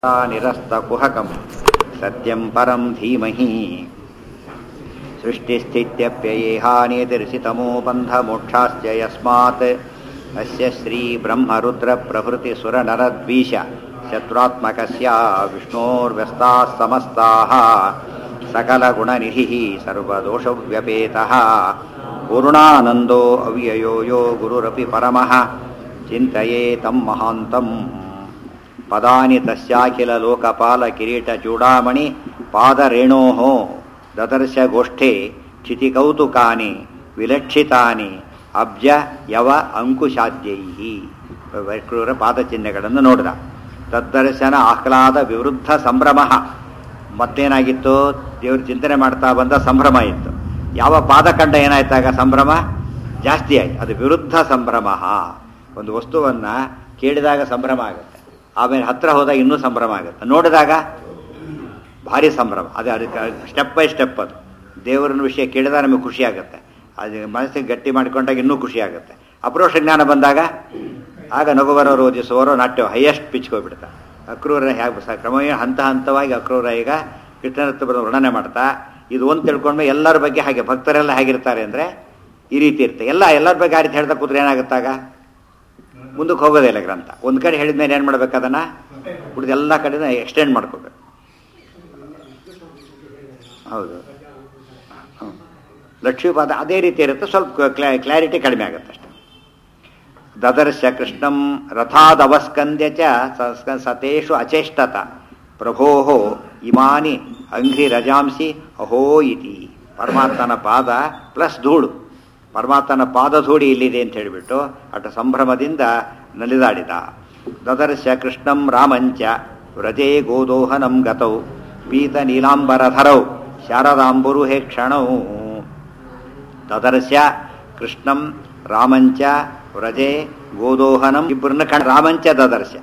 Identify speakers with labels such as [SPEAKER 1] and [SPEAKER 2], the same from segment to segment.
[SPEAKER 1] निरस्तकुहकं सत्यं परं धीमहि सृष्टिस्थित्यप्ययेहानितिर्षितमो बन्धमोक्षाश्च यस्मात् अस्य श्रीब्रह्मरुद्रप्रभृतिसुरनरद्वीष शत्रुत्मकस्य विष्णोर्व्यस्ताः समस्ताः सकलगुणनिधिः सर्वदोषव्यपेतः पूर्णानन्दो अव्ययो यो गुरुरपि परमः चिन्तये तं महान्तम् ಪದಾನಿ ತಸ್ಯಾಖಿಲ ಲೋಕಪಾಲ ಕಿರೀಟ ಚೂಡಾಮಣಿ ಪಾದರೇಣೋಃ ದದರ್ಶ ಗೋಷ್ಠೆ ಕ್ಷಿತಿಕೌತುಕಾನಿ ವಿಲಕ್ಷಿತಾನಿ ಅಬ್ಜ ಯವ ಅಂಕುಶಾದ್ಯೈ ವೈಕ್ರೂರ ಪಾದಚಿಹ್ನೆಗಳನ್ನು ನೋಡಿದ ತದ್ದರ್ಶನ ಆಹ್ಲಾದ ವಿವೃದ್ಧ ಸಂಭ್ರಮ ಮತ್ತೇನಾಗಿತ್ತು ದೇವ್ರ ಚಿಂತನೆ ಮಾಡ್ತಾ ಬಂದ ಸಂಭ್ರಮ ಇತ್ತು ಯಾವ ಪಾದಕಂಡ ಏನಾಯ್ತಾಗ ಸಂಭ್ರಮ ಜಾಸ್ತಿ ಆಯ್ತು ಅದು ವಿರುದ್ಧ ಸಂಭ್ರಮ ಒಂದು ವಸ್ತುವನ್ನು ಕೇಳಿದಾಗ ಸಂಭ್ರಮ ಆಗುತ್ತೆ ಆಮೇಲೆ ಹತ್ರ ಹೋದಾಗ ಇನ್ನೂ ಸಂಭ್ರಮ ಆಗುತ್ತೆ ನೋಡಿದಾಗ ಭಾರಿ ಸಂಭ್ರಮ ಅದು ಅದಕ್ಕೆ ಸ್ಟೆಪ್ ಬೈ ಸ್ಟೆಪ್ ಅದು ದೇವರನ್ನ ವಿಷಯ ಕೇಳಿದಾಗ ನಮಗೆ ಖುಷಿ ಆಗುತ್ತೆ ಅದು ಮನಸ್ಸಿಗೆ ಗಟ್ಟಿ ಮಾಡಿಕೊಂಡಾಗ ಇನ್ನೂ ಖುಷಿ ಆಗುತ್ತೆ ಅಪ್ರೋಷ ಜ್ಞಾನ ಬಂದಾಗ ಆಗ ನಗುವರೋ ರೋಜಿಸುವರೋ ನಾಟ್ಯ ಹೈಯೆಸ್ಟ್ ಪಿಚ್ಗೆ ಹೋಗ್ಬಿಡ್ತಾರೆ ಅಕ್ರೂರ ಹೇಗೆ ಕ್ರಮೇಣ ಹಂತ ಹಂತವಾಗಿ ಅಕ್ರೂರ ಈಗ ಕೃಷ್ಣರತ್ನ ವರ್ಣನೆ ಮಾಡ್ತಾ ಇದು ಒಂದು ತಿಳ್ಕೊಂಡ್ಮೇಲೆ ಎಲ್ಲರ ಬಗ್ಗೆ ಹಾಗೆ ಭಕ್ತರೆಲ್ಲ ಹೇಗಿರ್ತಾರೆ ಅಂದರೆ ಈ ರೀತಿ ಇರುತ್ತೆ ಎಲ್ಲ ಎಲ್ಲರ ಬಗ್ಗೆ ಆ ರೀತಿ ಹೇಳ್ತಾ ಕೂತ್ರೆ ಏನಾಗುತ್ತಾಗ ಮುಂದಕ್ಕೆ ಹೋಗೋದೇ ಇಲ್ಲ ಗ್ರಂಥ ಒಂದು ಕಡೆ ಹೇಳಿದ ಮೇಲೆ ಏನು ಮಾಡ್ಬೇಕು ಅದನ್ನು ಉಳಿದ ಎಲ್ಲ ಕಡೆ ಎಕ್ಸ್ಟೆಂಡ್ ಮಾಡ್ಕೋಬೇಕು ಹೌದು ಹ್ಞೂ ಲಕ್ಷ್ಮೀಪಾದ ಅದೇ ರೀತಿ ಇರುತ್ತೆ ಸ್ವಲ್ಪ ಕ್ಲಾರಿಟಿ ಕಡಿಮೆ ಆಗುತ್ತೆ ಅಷ್ಟೆ ದದರ್ಶ ಕೃಷ್ಣಂ ರಥಾದವಸ್ಕಂದ್ಯ ಚ ಸತೇಷು ಅಚೇಷ್ಟತ ಪ್ರಭೋ ಇಮಾನಿ ಅಂಘ್ರಿ ರಜಾಂಸಿ ಅಹೋ ಇತಿ ಪರಮಾತ್ಮನ ಪಾದ ಪ್ಲಸ್ ಧೂಳು ಪರಮಾತ್ಮನ ಪಾದಧೂಡಿ ಇಲ್ಲಿದೆ ಅಂತ ಹೇಳಿಬಿಟ್ಟು ಅಟ ಸಂಭ್ರಮದಿಂದ ನಲಿದಾಡಿದ ದದರ್ಶ ಕೃಷ್ಣಂ ರಾಮಂಚ ವ್ರಜೇ ಗೋದೋಹನಂ ಗತೌ ಪೀತ ನೀಲಾಂಬರಧರೌ ಶಾರದಾಂಬುರು ಹೇ ಕ್ಷಣೌ ದದರ್ಶ ಕೃಷ್ಣಂ ರಾಮಂಚ ವ್ರಜೆ ಗೋದೋಹನಂ ಇಬ್ಬರನ್ನ ಕಣ ರಾಮಂಚ ದದರ್ಶ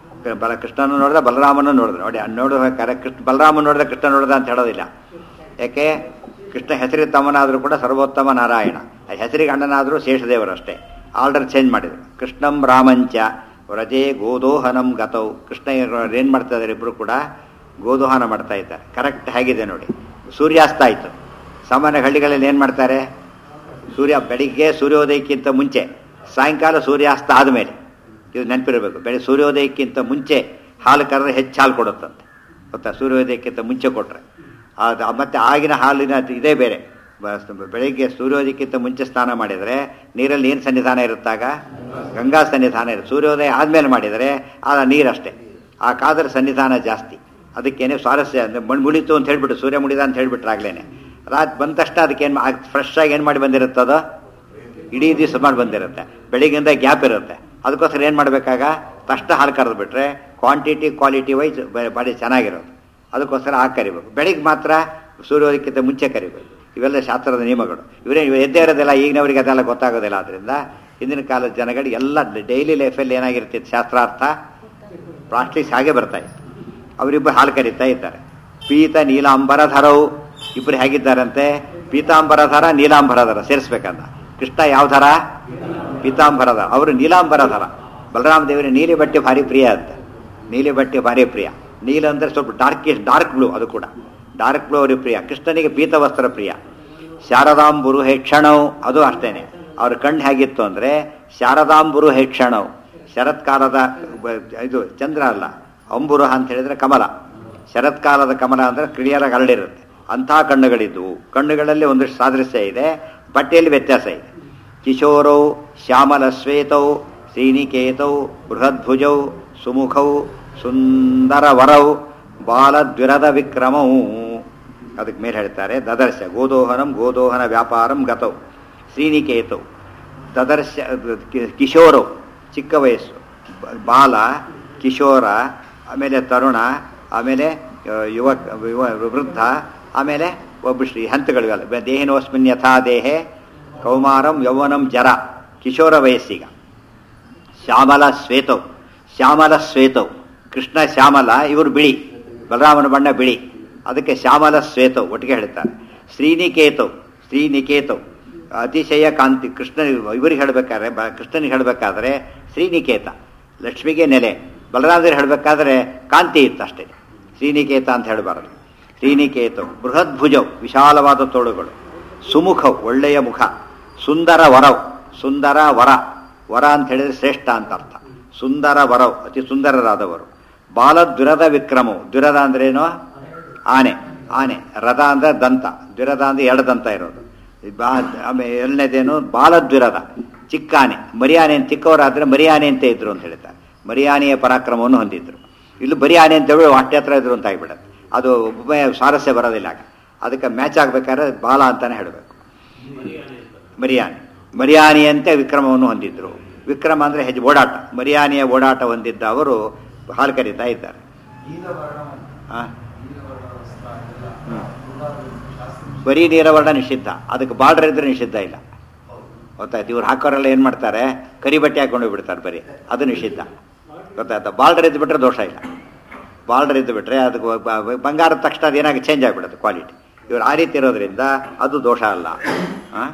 [SPEAKER 1] ಬಲ ಕೃಷ್ಣನ ನೋಡಿದ ಬಲರಾಮನ ನೋಡಿದ ನೋಡಿ ನೋಡ್ಬೇಕಾದ್ರೆ ಕೃಷ್ಣ ಬಲರಾಮನ ನೋಡಿದ ಕೃಷ್ಣ ನೋಡಿದ ಅಂತ ಹೇಳೋದಿಲ್ಲ ಯಾಕೆ ಕೃಷ್ಣ ಹೆಸರಿಗೆ ತಮ್ಮನಾದರೂ ಕೂಡ ಸರ್ವೋತ್ತಮ ನಾರಾಯಣ ಹೆಸರಿಗೆ ಅಣ್ಣನಾದರೂ ಶೇಷದೇವರಷ್ಟೇ ಆರ್ಡರ್ ಚೇಂಜ್ ಮಾಡಿದರು ಕೃಷ್ಣಂ ರಾಮಂಚ ವ್ರಜೆ ಗೋದೋಹನಂ ಗತೌ ಕೃಷ್ಣ ಏನು ಮಾಡ್ತಾ ಇದ್ದಾರೆ ಇಬ್ಬರು ಕೂಡ ಗೋದೋಹನ ಮಾಡ್ತಾ ಇದ್ದಾರೆ ಕರೆಕ್ಟ್ ಹೇಗಿದೆ ನೋಡಿ ಸೂರ್ಯಾಸ್ತ ಆಯಿತು ಸಾಮಾನ್ಯ ಹಳ್ಳಿಗಳಲ್ಲಿ ಏನು ಮಾಡ್ತಾರೆ ಸೂರ್ಯ ಬೆಳಿಗ್ಗೆ ಸೂರ್ಯೋದಯಕ್ಕಿಂತ ಮುಂಚೆ ಸಾಯಂಕಾಲ ಸೂರ್ಯಾಸ್ತ ಆದಮೇಲೆ ಇದು ನೆನಪಿರಬೇಕು ಬೆಳಿಗ್ಗೆ ಸೂರ್ಯೋದಯಕ್ಕಿಂತ ಮುಂಚೆ ಹಾಲು ಕರೆದ್ರೆ ಹೆಚ್ಚು ಹಾಲು ಕೊಡುತ್ತಂತೆ ಗೊತ್ತಾ ಸೂರ್ಯೋದಯಕ್ಕಿಂತ ಮುಂಚೆ ಕೊಟ್ಟರೆ ಅದು ಮತ್ತೆ ಆಗಿನ ಹಾಲಿನ ಇದೇ ಬೇರೆ ಬೆಳಿಗ್ಗೆ ಸೂರ್ಯೋದಯಕ್ಕಿಂತ ಮುಂಚೆ ಸ್ನಾನ ಮಾಡಿದರೆ ನೀರಲ್ಲಿ ಏನು ಸನ್ನಿಧಾನ ಇರುತ್ತಾಗ ಗಂಗಾ ಸನ್ನಿಧಾನ ಇರುತ್ತೆ ಸೂರ್ಯೋದಯ ಆದಮೇಲೆ ಮಾಡಿದರೆ ಆ ನೀರಷ್ಟೇ ಆ ಕಾದರ ಸನ್ನಿಧಾನ ಜಾಸ್ತಿ ಅದಕ್ಕೇನೆ ಸ್ವಾರಸ್ಯ ಮಣ್ಣು ಮುಳಿತು ಅಂತ ಹೇಳ್ಬಿಟ್ಟು ಸೂರ್ಯ ಮುಡಿದ ಅಂತ ಹೇಳ್ಬಿಟ್ರಾಗ್ಲೇನೆ ರಾತ್ ಬಂದ ತಕ್ಷಣ ಅದಕ್ಕೇನು ಫ್ರೆಶ್ ಆಗಿ ಏನು ಮಾಡಿ ಬಂದಿರುತ್ತದೋ ಇಡೀ ದಿವಸ ಮಾಡಿ ಬಂದಿರುತ್ತೆ ಬೆಳಿಗ್ಗೆಯಿಂದ ಗ್ಯಾಪ್ ಇರುತ್ತೆ ಅದಕ್ಕೋಸ್ಕರ ಏನು ಮಾಡಬೇಕಾಗ ತಕ್ಷಣ ಹಾಲು ಕರೆದು ಬಿಟ್ರೆ ಕ್ವಾಂಟಿಟಿ ಕ್ವಾಲಿಟಿ ವೈಸ್ ಬಾಡಿ ಚೆನ್ನಾಗಿರೋದು ಅದಕ್ಕೋಸ್ಕರ ಆಗ ಕರಿಬೇಕು ಬೆಳಿಗ್ಗೆ ಮಾತ್ರ ಸೂರ್ಯೋದಯಕ್ಕಿಂತ ಮುಂಚೆ ಕರಿಬೇಕು ಇವೆಲ್ಲ ಶಾಸ್ತ್ರದ ನಿಯಮಗಳು ಇವರೇ ಎದ್ದೇ ಇರೋದಿಲ್ಲ ಈಗಿನವರಿಗೆ ಅದೆಲ್ಲ ಗೊತ್ತಾಗೋದಿಲ್ಲ ಆದ್ದರಿಂದ ಹಿಂದಿನ ಕಾಲದ ಜನಗಳಿಗೆ ಎಲ್ಲ ಡೈಲಿ ಲೈಫಲ್ಲಿ ಏನಾಗಿರ್ತಿತ್ತು ಶಾಸ್ತ್ರಾರ್ಥ ಪ್ರಾಕ್ಟೀಸ್ ಹಾಗೆ ಬರ್ತಾ ಇತ್ತು ಅವರಿಬ್ಬರು ಹಾಲು ಕರಿತಾ ಇದ್ದಾರೆ ಪೀತ ನೀಲಾಂಬರಧರವು ಇಬ್ಬರು ಹೇಗಿದ್ದಾರಂತೆ ಪೀತಾಂಬರಧರ ನೀಲಾಂಬರಧರ ಸೇರಿಸ್ಬೇಕಂತ ಕೃಷ್ಣ ಯಾವ ಥರ ಪೀತಾಂಬರಧರ ಅವರು ನೀಲಾಂಬರಧರ ಬಲರಾಮ ದೇವರಿಗೆ ನೀಲಿ ಬಟ್ಟೆ ಭಾರಿ ಪ್ರಿಯ ಅಂತ ನೀಲಿ ಬಟ್ಟೆ ಭಾರಿ ಪ್ರಿಯ ನೀಲ ಅಂದರೆ ಸ್ವಲ್ಪ ಡಾರ್ಕ್ ಡಾರ್ಕ್ ಬ್ಲೂ ಅದು ಕೂಡ ಡಾರ್ಕ್ ಬ್ಲೂ ಅವ್ರಿಗೆ ಪ್ರಿಯ ಕೃಷ್ಣನಿಗೆ ಪೀತವಸ್ತ್ರ ಪ್ರಿಯ ಶಾರದಾಂಬುರು ಹೇಕ್ಷಣವು ಅದು ಅಷ್ಟೇನೆ ಅವ್ರ ಕಣ್ಣು ಹೇಗಿತ್ತು ಅಂದರೆ ಶಾರದಾಂಬುರು ಹೇಕ್ಷಣವು ಶರತ್ಕಾಲದ ಇದು ಚಂದ್ರ ಅಲ್ಲ ಅಂಬುರು ಅಂತ ಹೇಳಿದ್ರೆ ಕಮಲ ಶರತ್ಕಾಲದ ಕಮಲ ಅಂದರೆ ಕ್ಲಿಯರಾಗಿ ಹರಡಿರುತ್ತೆ ಅಂಥ ಕಣ್ಣುಗಳಿದ್ದವು ಕಣ್ಣುಗಳಲ್ಲಿ ಒಂದಷ್ಟು ಸಾದೃಶ್ಯ ಇದೆ ಬಟ್ಟೆಯಲ್ಲಿ ವ್ಯತ್ಯಾಸ ಇದೆ ಕಿಶೋರೌ ಶ್ಯಾಮಲ ಶ್ವೇತೌ ಶ್ರೀನಿಕೇತೌ ಬೃಹದ್ಭುಜೌ ಸುಮುಖೌ ಸುಂದರ ವರೌ ಬಾಲದ್ವಿರದ ವಿಕ್ರಮವು ಅದಕ್ಕೆ ಮೇಲೆ ಹೇಳ್ತಾರೆ ದದರ್ಶ ಗೋದೋಹನಂ ಗೋದೋಹನ ವ್ಯಾಪಾರಂ ಗತೌ ಶ್ರೀನಿಕೇತೌ ದದರ್ಶ ಕಿಶೋರವು ಚಿಕ್ಕ ವಯಸ್ಸು ಬಾಲ ಕಿಶೋರ ಆಮೇಲೆ ತರುಣ ಆಮೇಲೆ ಯುವ ಯುವ ವೃದ್ಧ ಆಮೇಲೆ ಒಬ್ಬ ಶ್ರೀ ಹಂತಗಳಿವೆಲ್ಲ ದೇಹಿನೋಸ್ಮಿನ್ ಯಥಾ ದೇಹೆ ಕೌಮಾರಂ ಯೌವನಂ ಜರ ಕಿಶೋರ ವಯಸ್ಸಿಗ ಶ್ಯಾಮಲ ಶ್ವೇತವ್ ಶ್ಯಾಮಲ ಶ್ವೇತವ್ ಕೃಷ್ಣ ಶ್ಯಾಮಲ ಇವರು ಬಿಳಿ ಬಲರಾಮನ ಬಣ್ಣ ಬಿಳಿ ಅದಕ್ಕೆ ಶ್ಯಾಮಲ ಶ್ವೇತವ್ ಒಟ್ಟಿಗೆ ಹೇಳ್ತಾರೆ ಶ್ರೀನಿಕೇತವ್ ಶ್ರೀನಿಕೇತವ್ ಅತಿಶಯ ಕಾಂತಿ ಕೃಷ್ಣ ಇವರಿಗೆ ಹೇಳಬೇಕಾದ್ರೆ ಕೃಷ್ಣನಿಗೆ ಹೇಳಬೇಕಾದ್ರೆ ಶ್ರೀನಿಕೇತ ಲಕ್ಷ್ಮಿಗೆ ನೆಲೆ ಬಲರಾಮದೇವರು ಹೇಳಬೇಕಾದ್ರೆ ಕಾಂತಿ ಇತ್ತು ಅಷ್ಟೇ ಶ್ರೀನಿಕೇತ ಅಂತ ಹೇಳಬಾರದು ಶ್ರೀನಿಕೇತ ಬೃಹತ್ ಭುಜವು ವಿಶಾಲವಾದ ತೋಳುಗಳು ಸುಮುಖವು ಒಳ್ಳೆಯ ಮುಖ ಸುಂದರ ವರವು ಸುಂದರ ವರ ವರ ಅಂತ ಹೇಳಿದ್ರೆ ಶ್ರೇಷ್ಠ ಅಂತ ಅರ್ಥ ಸುಂದರ ವರವು ಅತಿ ಸುಂದರರಾದವರು ಬಾಲ ದ್ವಿರದ ವಿಕ್ರಮವು ದ್ವಿರದ ಅಂದ್ರೇನು ಆನೆ ಆನೆ ರಥ ಅಂದ್ರೆ ದಂತ ದ್ವಿರದ ಅಂದ್ರೆ ಎರಡು ದಂತ ಇರೋದು ಬಾ ಆಮೇಲೆ ಎರಡನೇದೇನು ಬಾಲದ್ವಿರದ ಚಿಕ್ಕ ಆನೆ ಮರಿಯಾನೆ ಅಂತ ಚಿಕ್ಕವರಾದ್ರೆ ಮರಿಯಾನೆ ಅಂತ ಇದ್ರು ಅಂತ ಹೇಳ್ತಾರೆ ಮರಿಯಾನೆಯ ಪರಾಕ್ರಮವನ್ನು ಹೊಂದಿದ್ರು ಇಲ್ಲಿ ಬರಿ ಆನೆ ಅಂತ ಹೇಳಿ ಹೊಟ್ಟೆ ಹತ್ರ ಇದ್ರು ಅಂತ ಆಗ್ಬಿಡುತ್ತೆ ಅದು ಒಬ್ಬ ಸ್ವಾರಸ್ಯ ಬರೋದಿಲ್ಲ ಆಗ ಅದಕ್ಕೆ ಮ್ಯಾಚ್ ಆಗ್ಬೇಕಾದ್ರೆ ಬಾಲ ಅಂತಾನೆ ಹೇಳಬೇಕು ಮರಿಯಾನೆ ಮರಿಯಾನೆಯಂತೆ ವಿಕ್ರಮವನ್ನು ಹೊಂದಿದ್ರು ವಿಕ್ರಮ ಅಂದ್ರೆ ಹೆಜ್ಜೆ ಓಡಾಟ ಮರಿಯಾನೆಯ ಓಡಾಟ ಹೊಂದಿದ್ದ ಅವರು ಹಾಲು ಕರೀತಾ ಇದ್ದಾರೆ ಆ? ಹ್ಮ್. ಬರೀ ನೀರವರ್ಣ ನಿಷಿದ್ಧ ಅದಕ್ಕೆ ಬಾರ್ಡರ್ ಇದ್ರೆ ನಿಷಿದ್ಧ ಇಲ್ಲ ಗೊತ್ತಾಯ್ತು ಇವ್ರು ಹಾಕೋರೆಲ್ಲ ಏನು ಮಾಡ್ತಾರೆ ಕರಿ ಬಟ್ಟೆ ಹಾಕೊಂಡು ಬಿಡ್ತಾರೆ ಬರೀ ಅದು ನಿಷಿದ್ಧ ಗೊತ್ತಾಯ್ತಾ ಬಾರ್ಡರ್ ಇದ್ದು ಬಿಟ್ರೆ ದೋಷ ಇಲ್ಲ ಬಾರ್ಡರ್ ಇದ್ದು ಬಿಟ್ರೆ ಅದಕ್ಕೆ ಬ- ಬ- ಬಂಗಾರದ ತಕ್ಷಣ ಅದೇನಾಗಿ ಚೇಂಜ್ ಆಗಿಬಿಡುತ್ತೆ ಕ್ವಾಲಿಟಿ ಇವ್ರು ಆ ರೀತಿ ಇರೋದ್ರಿಂದ ಅದು ದೋಷ ಅಲ್ಲ ಆ?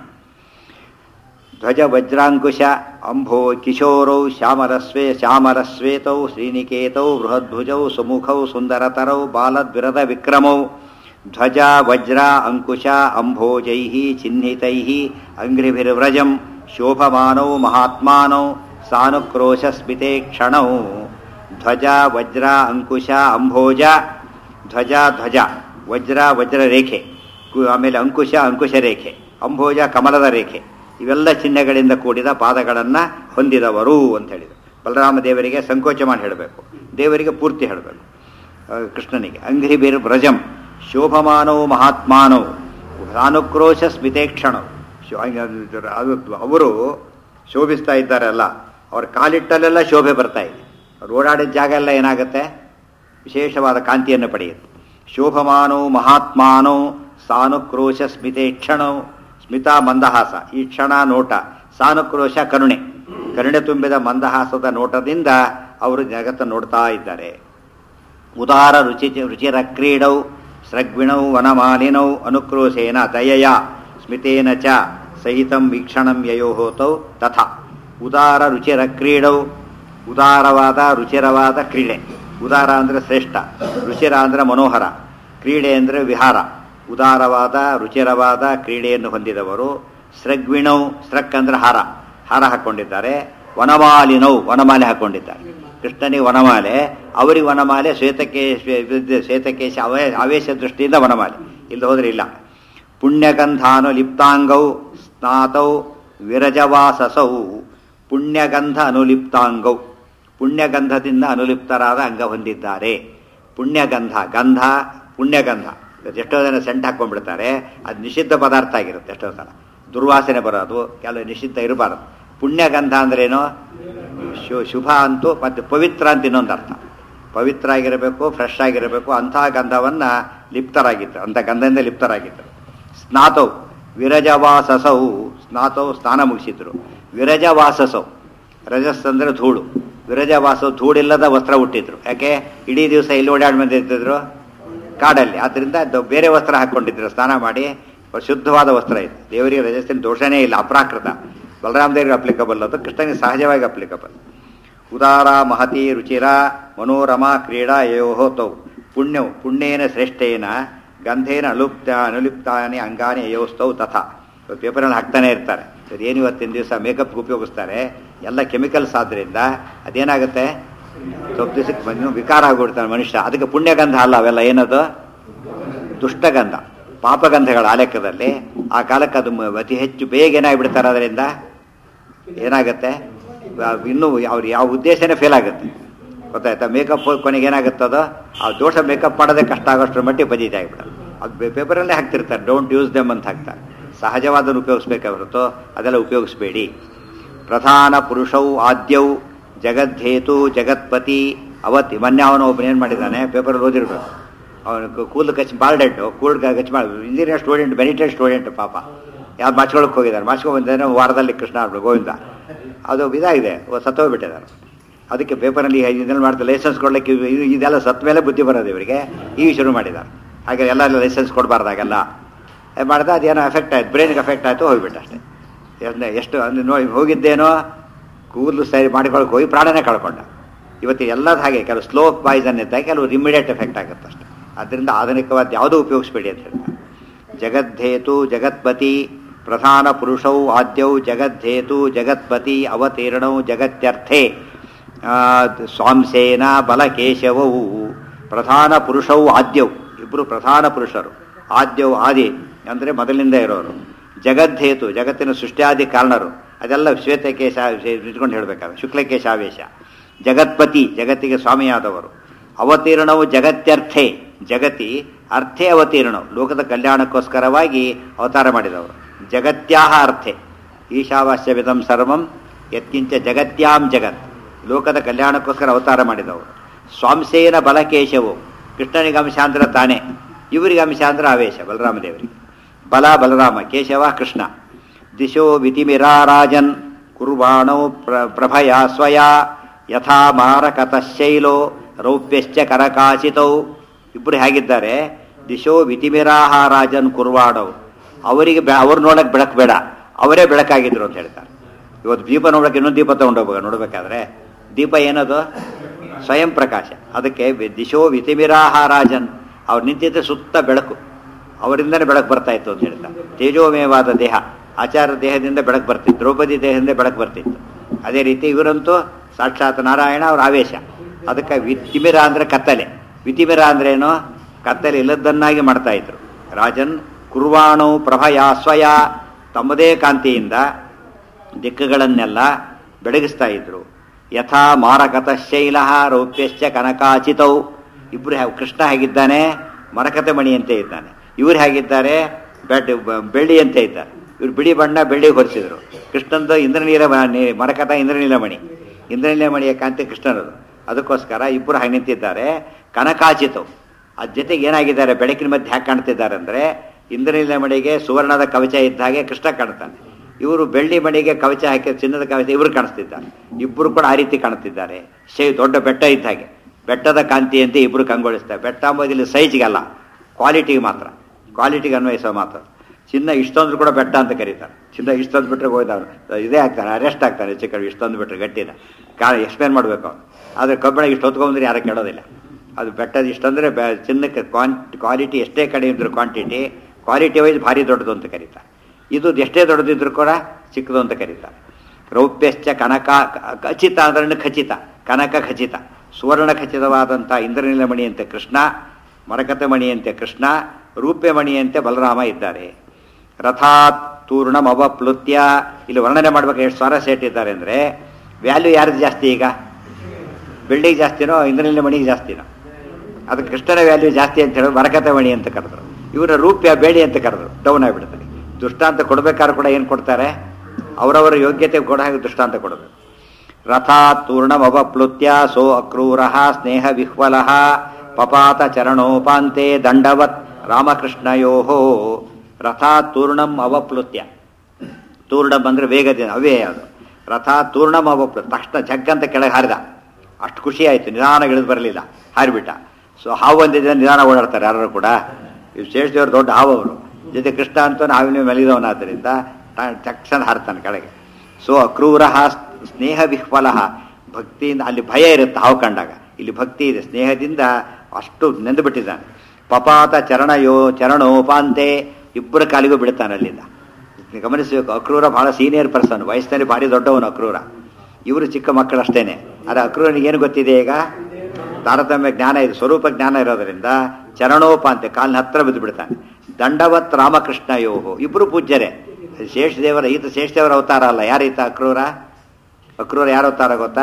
[SPEAKER 1] ಧ್ವಜ ವಜ್ರಾಂಕುಶ ಅಂಭೋ ಕಿಶೋರೌ ಶ್ಯಾಮರಸ್ವೇ ಶ್ಯಾಮರಸ್ವೇತೌ ಶ್ರೀನಿಕೇತೌ ಬೃಹದ್ಭುಜೌ ಸುಮುಖೌ ಸುಂದರತರೌ ಬಾಲದ್ವಿರದ ವಿಕ್ರಮೌ ಧ್ವಜ ವಜ್ರ ಅಂಕುಶ ಅಂಭೋಜೈ ಚಿಹ್ನಿತೈ ಅಂಗ್ರಿಭಿರ್ವ್ರಜಂ ಶೋಭಮಾನೌ ಮಹಾತ್ಮಾನೌ ಸಾನುಕ್ರೋಶ ಸ್ಮಿತೆ ಕ್ಷಣೌ ಧ್ವಜ ವಜ್ರ ಅಂಕುಶ ಅಂಭೋಜ ಧ್ವಜ ಧ್ವಜ ವಜ್ರ ವಜ್ರ ರೇಖೆ ಕು- ಆಮೇಲೆ ಅಂಕುಶ ಅಂಕುಶ ರೇಖೆ ಅಂಭೋಜ ಕಮಲದ ರೇಖೆ ಇವೆಲ್ಲ ಚಿಹ್ನೆಗಳಿಂದ ಕೂಡಿದ ಪಾದಗಳನ್ನು ಹೊಂದಿದವರು ಅಂತ ಹೇಳಿದರು ಬಲರಾಮ ದೇವರಿಗೆ ಸಂಕೋಚ ಮಾಡಿ ಹೇಳಬೇಕು ದೇವರಿಗೆ ಪೂರ್ತಿ ಹೇಳಬೇಕು ಕೃಷ್ಣನಿಗೆ ಅಂಘ್ರಿಬಿರ್ ವ್ರಜಂ ಶೋಭಮಾನವು ಮಹಾತ್ಮಾನವು ಸಾನುಕ್ರೋಶ ಸ್ಮಿತೇಕ್ಷಣವು ಶೋ- ಅದು ಅವರು ಶೋಭಿಸ್ತಾ ಇದ್ದಾರಲ್ಲ ಅವ್ರ ಕಾಲಿಟ್ಟಲ್ಲೆಲ್ಲ ಶೋಭೆ ಬರ್ತಾ ಇದೆ ಅವ್ರು ಓಡಾಡಿದ ಜಾಗ ಎಲ್ಲ ಏನಾಗುತ್ತೆ ವಿಶೇಷವಾದ ಕಾಂತಿಯನ್ನು ಪಡೆಯುತ್ತೆ ಶೋಭಮಾನೋ ಮಹಾತ್ಮಾನೋ ಸಾನುಕ್ರೋಶ ಸ್ಮಿತೆ ಕ್ಷಣೋ ಸ್ಮಿತಾ ಮಂದಹಾಸ ಈ ಕ್ಷಣ ನೋಟ ಸಾನುಕ್ರೋಶ ಕರುಣೆ ಕರುಣೆ ತುಂಬಿದ ಮಂದಹಾಸದ ನೋಟದಿಂದ ಅವರು ಜಗತ್ತ ನೋಡ್ತಾ ಇದ್ದಾರೆ ಉದಾರ ರುಚಿ ರುಚಿರ ಕ್ರೀಡೌ ಸೃಗ್ವಿಣೌ ವನಮಾಲಿನೌ ಅನುಕ್ರೋಶೇನ ದಯಯ ಸ್ಮಿತೇನ ಚ ಸಹಿತಂ ವೀಕ್ಷಣಂ ಯಯೋ ಹೋತೌ ತಥಾ ಉದಾರ ರುಚಿರ ಕ್ರೀಡೌ ಉದಾರವಾದ ರುಚಿರವಾದ ಕ್ರೀಡೆ ಉದಾರ ಅಂದರೆ ಶ್ರೇಷ್ಠ ರುಚಿರ ಅಂದರೆ ಮನೋಹರ ಕ್ರೀಡೆ ಅಂದರೆ ವಿಹಾರ ಉದಾರವಾದ ರುಚಿರವಾದ ಕ್ರೀಡೆಯನ್ನು ಹೊಂದಿದವರು ಸೃಗ್ವಿಣೌ ಸೃಕ್ ಅಂದರೆ ಹಾರ ಹಾರ ಹಾಕ್ಕೊಂಡಿದ್ದಾರೆ ವನಮಾಲಿನೌ ವನಮಾಲೆ ಹಾಕ್ಕೊಂಡಿದ್ದಾರೆ ಕೃಷ್ಣನಿಗೆ ವನಮಾಲೆ ಅವರಿಗೆ ವನಮಾಲೆ ಶ್ವೇತಕೇ ಶ್ವೇತಕೇಶ ಅವೇ ಆವೇಶ ದೃಷ್ಟಿಯಿಂದ ವನಮಾಲೆ ಇಲ್ಲಿ ಹೋದ್ರೆ ಇಲ್ಲ ಪುಣ್ಯಗಂಧಾನು ಲಿಪ್ತಾಂಗೌ ಸ್ನಾತೌ ವಿರಜವಾಸಸೌ ಪುಣ್ಯಗಂಧ ಅನುಲಿಪ್ತಾಂಗೌ ಪುಣ್ಯಗಂಧದಿಂದ ಅನುಲಿಪ್ತರಾದ ಅಂಗ ಹೊಂದಿದ್ದಾರೆ ಪುಣ್ಯಗಂಧ ಗಂಧ ಪುಣ್ಯಗಂಧ ಇವತ್ತು ಎಷ್ಟೋ ಜನ ಸೆಂಟ್ ಹಾಕೊಂಡ್ಬಿಡ್ತಾರೆ ಅದು ನಿಷಿದ್ಧ ಪದಾರ್ಥ ಆಗಿರುತ್ತೆ ಎಷ್ಟೋ ಸಲ ದುರ್ವಾಸನೆ ಬರೋದು ಕೆಲವು ನಿಷಿದ್ಧ ಇರಬಾರದು ಪುಣ್ಯಗಂಧ ಅಂದ್ರೇನು ಶು ಶುಭ ಅಂತೂ ಮತ್ತು ಪವಿತ್ರ ಅಂತ ಇನ್ನೊಂದು ಅರ್ಥ ಪವಿತ್ರ ಆಗಿರಬೇಕು ಫ್ರೆಶ್ ಆಗಿರಬೇಕು ಅಂಥ ಗಂಧವನ್ನು ಲಿಪ್ತರಾಗಿದ್ದರು ಅಂಥ ಗಂಧದಿಂದ ಲಿಪ್ತರಾಗಿದ್ದರು ಸ್ನಾತೌ ವಿರಜವಾಸಸೌ ಸ್ನಾತೌ ಸ್ನಾನ ಮುಗಿಸಿದ್ರು ವಿರಜವಾಸಸೌ ರಜಸ್ ಅಂದ್ರೆ ಧೂಳು ವಿರಜವಾಸ ಧೂಳಿಲ್ಲದ ವಸ್ತ್ರ ಹುಟ್ಟಿದ್ರು ಯಾಕೆ ಇಡೀ ದಿವಸ ಇಲ್ಲಿ ಓಡಾಡಿ ಬಂದಿರ್ತಿದ್ರು ಕಾಡಲ್ಲಿ ಆದ್ರಿಂದ ಅದು ಬೇರೆ ವಸ್ತ್ರ ಹಾಕೊಂಡಿದ್ರು ಸ್ನಾನ ಮಾಡಿ ಶುದ್ಧವಾದ ವಸ್ತ್ರ ಇದೆ ದೇವರಿಗೆ ರಜಸ್ಸಿನ ದೋಷನೇ ಇಲ್ಲ ಅಪ್ರಾಕೃತ ಬಲರಾಮ ದೇವರಿಗೆ ಅಪ್ಲಿಕಬಲ್ ಅದು ಕೃಷ್ಣನಿಗೆ ಸಹಜವಾಗಿ ಅಪ್ಲಿಕಬಲ್ ಉದಾರ ಮಹತಿ ರುಚಿರ ಮನೋರಮ ಕ್ರೀಡಾ ಯೋಹೋತೌ ಪುಣ್ಯವು ಪುಣ್ಯೇನ ಶ್ರೇಷ್ಠೇನ ಗಂಧೇನ ಅಲುಪ್ತ ಅನುಲಿಪ್ತಾನಿ ಅಂಗಾನಿ ಯೋಸ್ತೌ ತಥಾ ಪೇಪರಲ್ಲಿ ಹಾಕ್ತಾನೆ ಇರ್ತಾರೆ ಏನು ಇವತ್ತಿನ ದಿವಸ ಮೇಕಪ್ಗೆ ಉಪಯೋಗಿಸ್ತಾರೆ ಎಲ್ಲ ಕೆಮಿಕಲ್ಸ್ ಆದ್ರಿಂದ ಅದೇನಾಗುತ್ತೆ ಸ್ವಲ್ಪ ದಿವಸಕ್ಕೆ ಬಂದು ವಿಕಾರ ಆಗಿಬಿಡ್ತಾನೆ ಮನುಷ್ಯ ಅದಕ್ಕೆ ಪುಣ್ಯಗಂಧ ಅಲ್ಲ ಅವೆಲ್ಲ ಏನದು ದುಷ್ಟಗಂಧ ಪಾಪಗಂಧಗಳ ಆಲೇಖದಲ್ಲಿ ಆ ಕಾಲಕ್ಕೆ ಅದು ಮ- ಅತಿ ಹೆಚ್ಚು ಬೇಗ ಏನಾಗ್ಬಿಡ್ತಾರೆ ಅದರಿಂದ ಏನಾಗುತ್ತೆ ಆ, ಇನ್ನೂ ಅವ್ರು ಯಾವ ಉದ್ದೇಶನೇ ಫೇಲ್ ಆಗುತ್ತೆ ಗೊತ್ತಾಯ್ತಾ ಮೇಕಪ್ ಕೊನೆಗೆ ಏನಾಗುತ್ತದೋ ಆ ದೋಷ ಮೇಕಪ್ ಮಾಡೋದೇ ಕಷ್ಟ ಆಗೋಷ್ಟ್ರ ಮಟ್ಟಿಗೆ ಬದೀತಿ ಆಗಿಬಿಡೋದು ಅದು ಪೇಪರಲ್ಲೇ ಹಾಕ್ತಿರ್ತಾರೆ ಡೋಂಟ್ ಯೂಸ್ ದೆಮ್ ಅಂತ ಹಾಕ್ತಾರೆ ಸಹಜವಾದನ್ನು ಉಪಯೋಗಿಸ್ಬೇಕೆ ಹೊರತು ಅದೆಲ್ಲ ಉಪಯೋಗಿಸ್ಬೇಡಿ ಪ್ರಧಾನ ಪುರುಷೌ ಆದ್ಯೌ ಜಗದ್ಧೇತು ಜಗತ್ಪತಿ ಅವತ್ತಿ ಮೊನ್ನೆ ಅವನು ಒಬ್ಬನೇನು ಮಾಡಿದ್ದಾನೆ ಪೇಪರಲ್ಲಿ ಓದಿರ್ಬೇಕು ಅವನು ಕೂದಲು ಕಚ್ಚಿ ಬಾಲ್ಡೆಟ್ಟು ಕೂಡ್ ಕಚ್ಚಿ ಮಾಡಿ ಇಂಜಿನಿಯರ್ ಸ್ಟೂಡೆಂಟ್ ಬೆನಿಟೆಡ್ ಸ್ಟೂಡೆಂಟ್ ಪಾಪ ಯಾವ್ದು ಮಾಚ್ಕೊಳಕ್ಕೆ ಹೋಗಿದ್ದಾರೆ ಮಾಚ್ಕೊಂಡು ಬಂದಿದ್ದಾನೆ ವಾರದಲ್ಲಿ ಕೃಷ್ಣ ಆಗ್ಬಿಡು ಗೋವಿಂದ ಅದು ಇದಾಗಿದೆ ಸತ್ತೋಗ್ಬಿಟ್ಟಿದ್ದಾರೆ ಅದಕ್ಕೆ ಪೇಪರಲ್ಲಿ ಇದನ್ನು ಮಾಡ್ತಾರೆ ಲೈಸೆನ್ಸ್ ಕೊಡ್ಲಿಕ್ಕೆ ಇವ್- ಇದು- ಇದೆಲ್ಲ ಸತ್ತ ಮೇಲೆ ಬುದ್ಧಿ ಬರೋದು ಇವರಿಗೆ ಈಗ ಶುರು ಮಾಡಿದ್ದಾರೆ ಹಾಗೆ ಎಲ್ಲ ಲೈಸೆನ್ಸ್ ಕೊಡಬಾರ್ದಾಗೆಲ್ಲ ಮಾಡಿದ ಅದೇನೋ ಎಫೆಕ್ಟ್ ಆಯ್ತು ಬ್ರೈನ್ಗೆ ಎಫೆಕ್ಟ್ ಆಯಿತು ಹೋಗ್ಬಿಟ್ಟು ಅಷ್ಟೇ ಎಷ್ಟು ಎಷ್ಟು ಅಂದ್ರೆ ನೋಡಿ ಹೋಗಿದ್ದೇನೋ ಕೂದಲು ಸರಿ ಮಾಡಿಕೊಳಕ್ಕೆ ಹೋಗಿ ಪ್ರಾಣನೇ ಕಳ್ಕೊಂಡ ಇವತ್ತು ಎಲ್ಲದ ಹಾಗೆ ಕೆಲವು ಸ್ಲೋ ಪಾಯ್ಸನ್ ಇದ್ದಾಗ ಕೆಲವು ಇಮಿಡಿಯೇಟ್ ಎಫೆಕ್ಟ್ ಆಗುತ್ತೆ ಅಷ್ಟೆ ಅದರಿಂದ ಆಧುನಿಕವಾದ ಯಾವುದೂ ಉಪಯೋಗಿಸ್ಬೇಡಿ ಅಂತ ಹೇಳ್ತಾರೆ ಜಗದ್ದೇತು ಜಗತ್ಪತಿ ಪ್ರಧಾನ ಪುರುಷೌ ಆದ್ಯೌ ಜಗದ್ದೇತು ಜಗತ್ಪತಿ ಅವತೀರ್ಣೌ ಜಗತ್ಯರ್ಥೆ ಆ, ಸ್ವಾಂಸೇನ ಬಲಕೇಶವೌ ಪ್ರಧಾನ ಪುರುಷೌ ಆದ್ಯೌ ಇಬ್ಬರು ಪ್ರಧಾನ ಪುರುಷರು ಆದ್ಯೌ ಆದಿ ಅಂದರೆ ಮೊದಲಿನಿಂದ ಇರೋರು ಜಗದ್ದೇತು ಜಗತ್ತಿನ ಸೃಷ್ಟಿಯಾದಿ ಕಾರಣರು ಅದೆಲ್ಲ ಶ್ವೇತಕೇಶ ಇಟ್ಕೊಂಡು ಹೇಳಬೇಕಾದ್ರೆ ಶುಕ್ಲಕೇಶಾವೇಶ ಜಗತ್ಪತಿ ಜಗತ್ತಿಗೆ ಸ್ವಾಮಿಯಾದವರು ಅವತೀರ್ಣವು ಜಗತ್ಯರ್ಥೆ ಜಗತಿ ಅರ್ಥೇ ಅವತೀರ್ಣವು ಲೋಕದ ಕಲ್ಯಾಣಕ್ಕೋಸ್ಕರವಾಗಿ ಅವತಾರ ಮಾಡಿದವರು ಜಗತ್ಯಾಹ ಅರ್ಥೆ ಈಶಾವಾಸ್ಯವಿದಂ ಸರ್ವಂ ಯತ್ಕಿಂಚ ಜಗತ್ಯಾಂ ಜಗತ್ ಲೋಕದ ಕಲ್ಯಾಣಕ್ಕೋಸ್ಕರ ಅವತಾರ ಮಾಡಿದವರು ಸ್ವಾಂಸೇನ ಬಲಕೇಶವು ಕೃಷ್ಣನಿಗೆ ಅಂಶಾಂತರ ತಾನೇ ಇವರಿಗೆ ಅಂಶಾಂತರ ಆವೇಶ ಬಲರಾಮದೇವರಿಗೆ ಬಲ ಬಲರಾಮ ಕೇಶವ ಕೃಷ್ಣ ದಿಶೋ ವಿತಿಮಿರಾರಾಜನ್ ಕುರ್ವಾಣೌ ಪ್ರ ಪ್ರಭಯ ಸ್ವಯ ಯಥಾ ಮಾರಕತಶೈಲೋ ರೌಪ್ಯಶ್ಚ ಕರಕಾಸಿತೌ ಇಬ್ಬರು ಹೇಗಿದ್ದಾರೆ ದಿಶೋ ವಿತಿಮಿರಾಹ ರಾಜನ್ ಕುರ್ವಾಣವು ಅವರಿಗೆ ಬೆ ಅವ್ರು ನೋಡಕ್ಕೆ ಬೆಳಕು ಬೇಡ ಅವರೇ ಬೆಳಕಾಗಿದ್ರು ಅಂತ ಹೇಳ್ತಾರೆ ಇವತ್ತು ದೀಪ ನೋಡಕ್ಕೆ ಇನ್ನೊಂದು ದೀಪ ತಗೊಂಡೋಗ್ಬೇಕು ನೋಡ್ಬೇಕಾದ್ರೆ ದೀಪ ಏನದು ಸ್ವಯಂ ಪ್ರಕಾಶ ಅದಕ್ಕೆ ವಿ- ದಿಶೋ ವಿತಿಮಿರಾಹ ರಾಜನ್ ಅವ್ರು ನಿಂತಿದ್ದ ಸುತ್ತ ಬೆಳಕು ಅವರಿಂದನೇ ಬೆಳಕು ಬರ್ತಾ ಇತ್ತು ಅಂತ ಹೇಳ್ತಾರೆ ತೇಜೋಮಯವಾದ ದೇಹ ಆಚಾರ ದೇಹದಿಂದ ಬೆಳಕು ಬರ್ತಿತ್ತು ದ್ರೌಪದಿ ದೇಹದಿಂದ ಬೆಳಕು ಬರ್ತಿತ್ತು ಅದೇ ರೀತಿ ಇವರಂತೂ ಸಾಕ್ಷಾತ್ ನಾರಾಯಣ ಅವ್ರ ಆವೇಶ ಅದಕ್ಕೆ ವಿತಿಮಿರ ಅಂದ್ರೆ ಕತ್ತಲೆ ವಿತಿಮಿರ ಅಂದ್ರೇನು ಕತ್ತಲೆ ಇಲ್ಲದನ್ನಾಗಿ ಮಾಡ್ತಾ ಇದ್ರು ರಾಜನ್ ಕುರ್ವಾಣು ಪ್ರಭಯ ಸ್ವಯ ತಮ್ಮದೇ ಕಾಂತಿಯಿಂದ ದಿಕ್ಕುಗಳನ್ನೆಲ್ಲ ಬೆಳಗಿಸ್ತಾ ಇದ್ರು ಯಥಾ ಮಾರಕತ ಶೈಲ ರೌಪ್ಯಶ್ಚ ಕನಕಾಚಿತೌ ಇಬ್ರು ಹ್ಯಾ- ಕೃಷ್ಣ ಹೇಗಿದ್ದಾನೆ ಮರಕತ ಮಣಿಯಂತೆ ಇದ್ದಾನೆ ಇವ್ರು ಹೇಗಿದ್ದಾರೆ ಬೆಡ್ ಬ- ಬೆಳ್ಳಿಯಂತೆ ಇದ್ದಾರೆ ಇವ್ರು ಬಿಳಿ ಬಣ್ಣ ಬೆಳ್ಳಿಗೆ ಹೊರಿಸಿದ್ರು ಕೃಷ್ಣಂದು ಇಂದ್ರನೀಲ ಮ- ನೀ- ಮರಕತ ಇಂದ್ರನೀಲ ಮಣಿ ಇಂದ್ರನೀಲ ಮಣಿಯ ಕಾಂತಿ ಕೃಷ್ಣನದು ಅದಕ್ಕೋಸ್ಕರ ಇಬ್ಬರು ಹಾಗೆ ನಿಂತಿದ್ದಾರೆ ಕನಕಾಚಿತವು ಅದ್ ಜೊತೆಗೆ ಏನಾಗಿದ್ದಾರೆ ಬೆಳಕಿನ ಮಧ್ಯೆ ಹ್ಯಾಕೆ ಕಾಣ್ತಿದ್ದಾರೆ ಅಂದ್ರೆ ಇಂದ್ರನೀಲ ಮಣಿಗೆ ಸುವರ್ಣದ ಕವಚ ಇದ್ದ ಹಾಗೆ ಕೃಷ್ಣ ಕಾಣ್ತಾನೆ ಇವರು ಬೆಳ್ಳಿ ಮಣಿಗೆ ಕವಚ ಹಾಕಿ ಚಿನ್ನದ ಕವಚ ಇವರು ಕಾಣಿಸ್ತಿದ್ದಾರೆ ಇಬ್ಬರು ಕೂಡ ಆ ರೀತಿ ಕಾಣುತ್ತಿದ್ದಾರೆ ಶೇ ದೊಡ್ಡ ಬೆಟ್ಟ ಇದ್ದ ಹಾಗೆ ಬೆಟ್ಟದ ಕಾಂತಿಯಂತೆ ಇಬ್ಬರು ಕಂಗೊಳಿಸ್ತಾರೆ ಬೆಟ್ಟ ಅಂಬೋದು ಇಲ್ಲಿ ಸೈಜ್ಗಲ್ಲ ಕ್ವಾಲಿಟಿಗೆ ಮಾತ್ರ ಕ್ವಾಲಿಟಿಗೆ ಅನ್ವಯಿಸೋ ಮಾತು ಚಿನ್ನ ಇಷ್ಟೊಂದು ಕೂಡ ಬೆಟ್ಟ ಅಂತ ಕರೀತಾರೆ ಚಿನ್ನ ಇಷ್ಟೊಂದು ಬಿಟ್ಟರೆ ಹೋಯ್ದವ್ರು ಇದೇ ಆಗ್ತಾನೆ ಅರೆಸ್ಟ್ ಆಗ್ತಾನೆ ಹೆಚ್ಚು ಕಡಿಮೆ ಇಷ್ಟೊಂದು ಬಿಟ್ಟರೆ ಗಟ್ಟಿನ ಕಾರಣ ಎಕ್ಸ್ಪ್ಲೇನ್ ಮಾಡಬೇಕು ಅವನು ಆದರೆ ಕಬ್ಬಣ ಇಷ್ಟು ಹೊತ್ಕೊಂಡ್ರೆ ಯಾರು ಕೇಳೋದಿಲ್ಲ ಅದು ಬೆಟ್ಟದ ಇಷ್ಟಂದರೆ ಬೆ ಚಿನ್ನಕ್ಕೆ ಕ್ವಾಂಟ್ ಕ್ವಾಲಿಟಿ ಎಷ್ಟೇ ಕಡಿಮೆ ಇದ್ರು ಕ್ವಾಂಟಿಟಿ ಕ್ವಾಲಿಟಿ ವೈಸ್ ಭಾರಿ ದೊಡ್ಡದು ಅಂತ ಕರೀತಾರೆ ಇದು ಎಷ್ಟೇ ದೊಡ್ಡದಿದ್ರು ಕೂಡ ಚಿಕ್ಕದು ಅಂತ ಕರೀತಾರೆ ರೌಪ್ಯಶ್ಚ ಕನಕ ಕ- ಖಚಿತ ಅಂದ್ರೆ ಖಚಿತ ಕನಕ ಖಚಿತ ಸುವರ್ಣ ಖಚಿತವಾದಂಥ ಇಂದ್ರನೀಲ ಮಣಿಯಂತೆ ಕೃಷ್ಣ ಮರಕತ ಮಣಿಯಂತೆ ಕೃಷ್ಣ ರೂಪ್ಯ ಮಣಿಯಂತೆ ಬಲರಾಮ ಇದ್ದಾರೆ ರಥಾತ್ ತೂರ್ಣಮವಪ್ಲುತ್ಯ ಇಲ್ಲಿ ವರ್ಣನೆ ಮಾಡ್ಬೇಕು ಎಷ್ಟು ಸ್ವಾರಸ್ಯ ಇಟ್ಟಿದ್ದಾರೆ ಅಂದರೆ ವ್ಯಾಲ್ಯೂ ಯಾರ್ದು ಜಾಸ್ತಿ ಈಗ ಬೆಳ್ಳಿಗೆ ಜಾಸ್ತಿನೋ ಇಂದ್ರನೀಲ ಮಣಿಗೆ ಜಾಸ್ತಿನೋ ಅದಕ್ಕೆ ಕೃಷ್ಣನ ವ್ಯಾಲ್ಯೂ ಜಾಸ್ತಿ ಅಂತ ಹೇಳಿ ಮರಕತ ಮಣಿ ಅಂತ ಕರೆದ್ರು ಇವರ ರೂಪ್ಯ ಬೇಡಿ ಅಂತ ಕರೆದ್ರು ಡೌನ್ ಆಗಿಬಿಡ್ತಾರೆ ದೃಷ್ಟಾಂತ ಕೊಡ್ಬೇಕಾದ್ರೆ ಕೂಡ ಏನು ಕೊಡ್ತಾರೆ ಅವರವರ ಯೋಗ್ಯತೆ ಕೂಡ ಹಾಗೆ ದೃಷ್ಟಾಂತ ಕೊಡಬೇಕು ರಥಾ ತೂರ್ಣಮವಪ್ಲುತ್ಯ ಸೋ ಅಕ್ರೂರ ಸ್ನೇಹ ವಿಹ್ವಲ ಪಪಾತ ಚರಣೋಪಾಂತೆ ದಂಡವತ್ ರಾಮಕೃಷ್ಣಯೋ ರಥಾ ತೂರ್ಣಂ ಅವಪ್ಲುತ್ಯ ತೂರ್ಣಂ ಅಂದ್ರೆ ವೇಗದಿಂದ ಅವೇ ಅದು ರಥ ತೂರ್ಣಂ ಅವಪ್ಲು ತಕ್ಷಣ ಜಗ್ಗಂತ ಕೆಳಗೆ ಹಾರಿದ ಅಷ್ಟು ಖುಷಿ ಆಯಿತು ನಿಧಾನ ಇಳಿದು ಬರಲಿಲ್ಲ ಹಾರಿಬಿಟ್ಟ ಸೊ ಹಾವು ಒಂದಿದೆ ನಿಧಾನ ಓಡಾಡ್ತಾರೆ ಯಾರು ಕೂಡ ಇವು ಶೇಷದೇವರು ದೊಡ್ಡ ಹಾವು ಅವರು ಜೊತೆ ಕೃಷ್ಣ ಅಂತೂ ಹಾವಿನ ಮೆಲಿದವನಾದ್ದರಿಂದ ತ- ತಕ್ಷಣ ಹಾರ್ತಾನೆ ಕೆಳಗೆ ಸೊ ಅಕ್ರೂರ ಸ್ನೇಹ ವಿಹ್ವಲ ಭಕ್ತಿಯಿಂದ ಅಲ್ಲಿ ಭಯ ಇರುತ್ತೆ ಹಾವು ಕಂಡಾಗ ಇಲ್ಲಿ ಭಕ್ತಿ ಇದೆ ಸ್ನೇಹದಿಂದ ಅಷ್ಟು ನೆಂದು ಬಿಟ್ಟಿದ್ದಾನೆ ಪಪಾತ ಚರಣಯೋ ಚರಣೋಪಾಂತೆ ಇಬ್ಬರ ಕಾಲಿಗೂ ಬಿಡ್ತಾನೆ ಅಲ್ಲಿಂದ ನೀವು ಗಮನಿಸಬೇಕು ಅಕ್ರೂರ ಬಹಳ ಸೀನಿಯರ್ ಪರ್ಸನ್ ವಯಸ್ಸಿನಲ್ಲಿ ಭಾರಿ ದೊಡ್ಡವನು ಅಕ್ರೂರ ಇವರು ಚಿಕ್ಕ ಮಕ್ಕಳಷ್ಟೇನೆ ಆದರೆ ಅಕ್ರೂರನಿಗೆ ಏನು ಗೊತ್ತಿದೆ ಈಗ ತಾರತಮ್ಯ ಜ್ಞಾನ ಇದೆ ಸ್ವರೂಪ ಜ್ಞಾನ ಇರೋದರಿಂದ ಚರಣೋಪಾಂತೆ ಕಾಲಿನ ಹತ್ರ ಬಿದ್ದು ಬಿಡ್ತಾನೆ ದಂಡವತ್ ರಾಮಕೃಷ್ಣ ಯೋಹೋ ಇಬ್ಬರು ಪೂಜ್ಯರೇ ಶೇಷದೇವರ ಈತ ಶೇಷದೇವರ ಅವತಾರ ಅಲ್ಲ ಯಾರೀತ ಅಕ್ರೂರ ಅಕ್ರೂರ ಯಾರ ಅವತಾರ ಗೊತ್ತಾ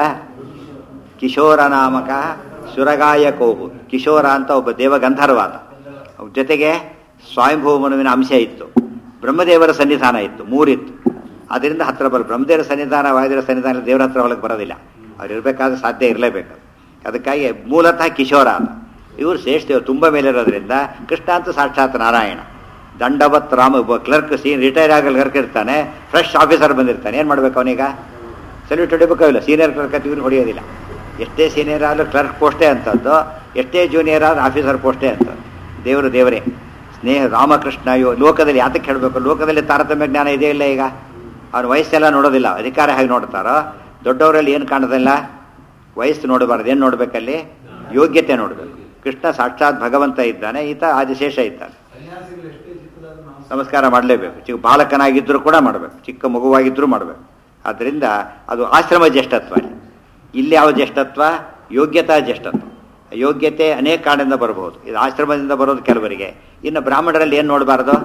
[SPEAKER 1] ಕಿಶೋರ ನಾಮಕ ಸುರಗಾಯ ಕೋಬು ಕಿಶೋರ ಅಂತ ಒಬ್ಬ ದೇವ ಗಂಧರ್ವ ಆತ ಅವ್ರ ಜೊತೆಗೆ ಸ್ವಯಂಭೂಮನುವಿನ ಅಂಶ ಇತ್ತು ಬ್ರಹ್ಮದೇವರ ಸನ್ನಿಧಾನ ಇತ್ತು ಮೂರಿತ್ತು ಅದರಿಂದ ಹತ್ರ ಬರ ಬ್ರಹ್ಮದೇವರ ಸನ್ನಿಧಾನ ವಾಯುದೇವರ ಸನ್ನಿಧಾನ ದೇವರ ಹತ್ರ ಒಳಗೆ ಬರೋದಿಲ್ಲ ಅವ್ರು ಇರಬೇಕಾದ್ರೆ ಸಾಧ್ಯ ಇರಲೇಬೇಕು ಅದಕ್ಕಾಗಿ ಮೂಲತಃ ಕಿಶೋರ ಅಂತ ಇವರು ಶ್ರೇಷ್ಠದೇವರು ತುಂಬ ಮೇಲೆ ಇರೋದ್ರಿಂದ ಕೃಷ್ಣ ಅಂತ ಸಾಕ್ಷಾತ್ ನಾರಾಯಣ ದಂಡವತ್ ರಾಮ ಒಬ್ಬ ಕ್ಲರ್ಕ್ ಸೀನ್ ರಿಟೈರ್ ಆಗಲ್ ಕ್ಲರ್ಕ್ ಇರ್ತಾನೆ ಫ್ರೆಶ್ ಆಫೀಸರ್ ಬಂದಿರ್ತಾನೆ ಏನು ಮಾಡ್ಬೇಕು ಅವನೀಗ ಸಲ್ಯೂಟ್ ಹೊಡಿಬೇಕಾಗಿಲ್ಲ ಸೀನಿಯರ್ ಕ್ಲರ್ಕ್ ಅಂತ ಇವ್ರು ಹೊಡೆಯೋದಿಲ್ಲ ಎಷ್ಟೇ ಸೀನಿಯರ್ ಆದರೂ ಕ್ಲರ್ಕ್ ಪೋಸ್ಟೇ ಅಂತದ್ದು ಎಷ್ಟೇ ಜೂನಿಯರ್ ಆದ್ರೂ ಆಫೀಸರ್ ಪೋಸ್ಟೇ ಅಂತ ದೇವರು ದೇವರೇ ಸ್ನೇಹ ರಾಮಕೃಷ್ಣ ಯೋ ಲೋಕದಲ್ಲಿ ಯಾತಕ್ಕೆ ಹೇಳಬೇಕು ಲೋಕದಲ್ಲಿ ತಾರತಮ್ಯ ಜ್ಞಾನ ಇದೆಯೇ ಇಲ್ಲ ಈಗ ಅವ್ರ ವಯಸ್ಸೆಲ್ಲ ನೋಡೋದಿಲ್ಲ ಅಧಿಕಾರ ಹೇಗೆ ನೋಡ್ತಾರೋ ದೊಡ್ಡವರಲ್ಲಿ ಏನು ಕಾಣೋದಿಲ್ಲ ವಯಸ್ಸು ನೋಡಬಾರ್ದು ಏನು ನೋಡ್ಬೇಕಲ್ಲಿ ಯೋಗ್ಯತೆ ನೋಡಬೇಕು ಕೃಷ್ಣ ಸಾಕ್ಷಾತ್ ಭಗವಂತ ಇದ್ದಾನೆ ಈತ ಆದಿಶೇಷ ಇದ್ದಾನೆ
[SPEAKER 2] ಸನ್ಯಾಸಿಗಳು ಎಷ್ಟೇ ಚಿಕ್ಕದಾದ್ರೂ ನಾವು
[SPEAKER 1] ನಮಸ್ಕಾರ ಮಾಡಲೇಬೇಕು ಚಿಕ್ಕ ಬಾಲಕನಾಗಿದ್ದರೂ ಕೂಡ ಮಾಡಬೇಕು ಚಿಕ್ಕ ಮಗುವಾಗಿದ್ದರೂ ಮಾಡಬೇಕು ಆದ್ದರಿಂದ ಅದು ಆಶ್ರಮ ಜ್ಯೇಷ್ಠತ್ವ ಅಲ್ಲಿ. ಇಲ್ಲಿ ಯಾವ ಜ್ಯೇಷ್ಠತ್ವ ಯೋಗ್ಯತಾ ಜ್ಯೇಷ್ಠತ್ವ ಯೋಗ್ಯತೆ ಅನೇಕ ಕಾರಣದಿಂದ ಬರಬಹುದು ಇದು ಆಶ್ರಮದಿಂದ ಬರೋದು ಕೆಲವರಿಗೆ ಇನ್ನು ಬ್ರಾಹ್ಮಣರಲ್ಲಿ ಏನು ನೋಡಬಾರ್ದು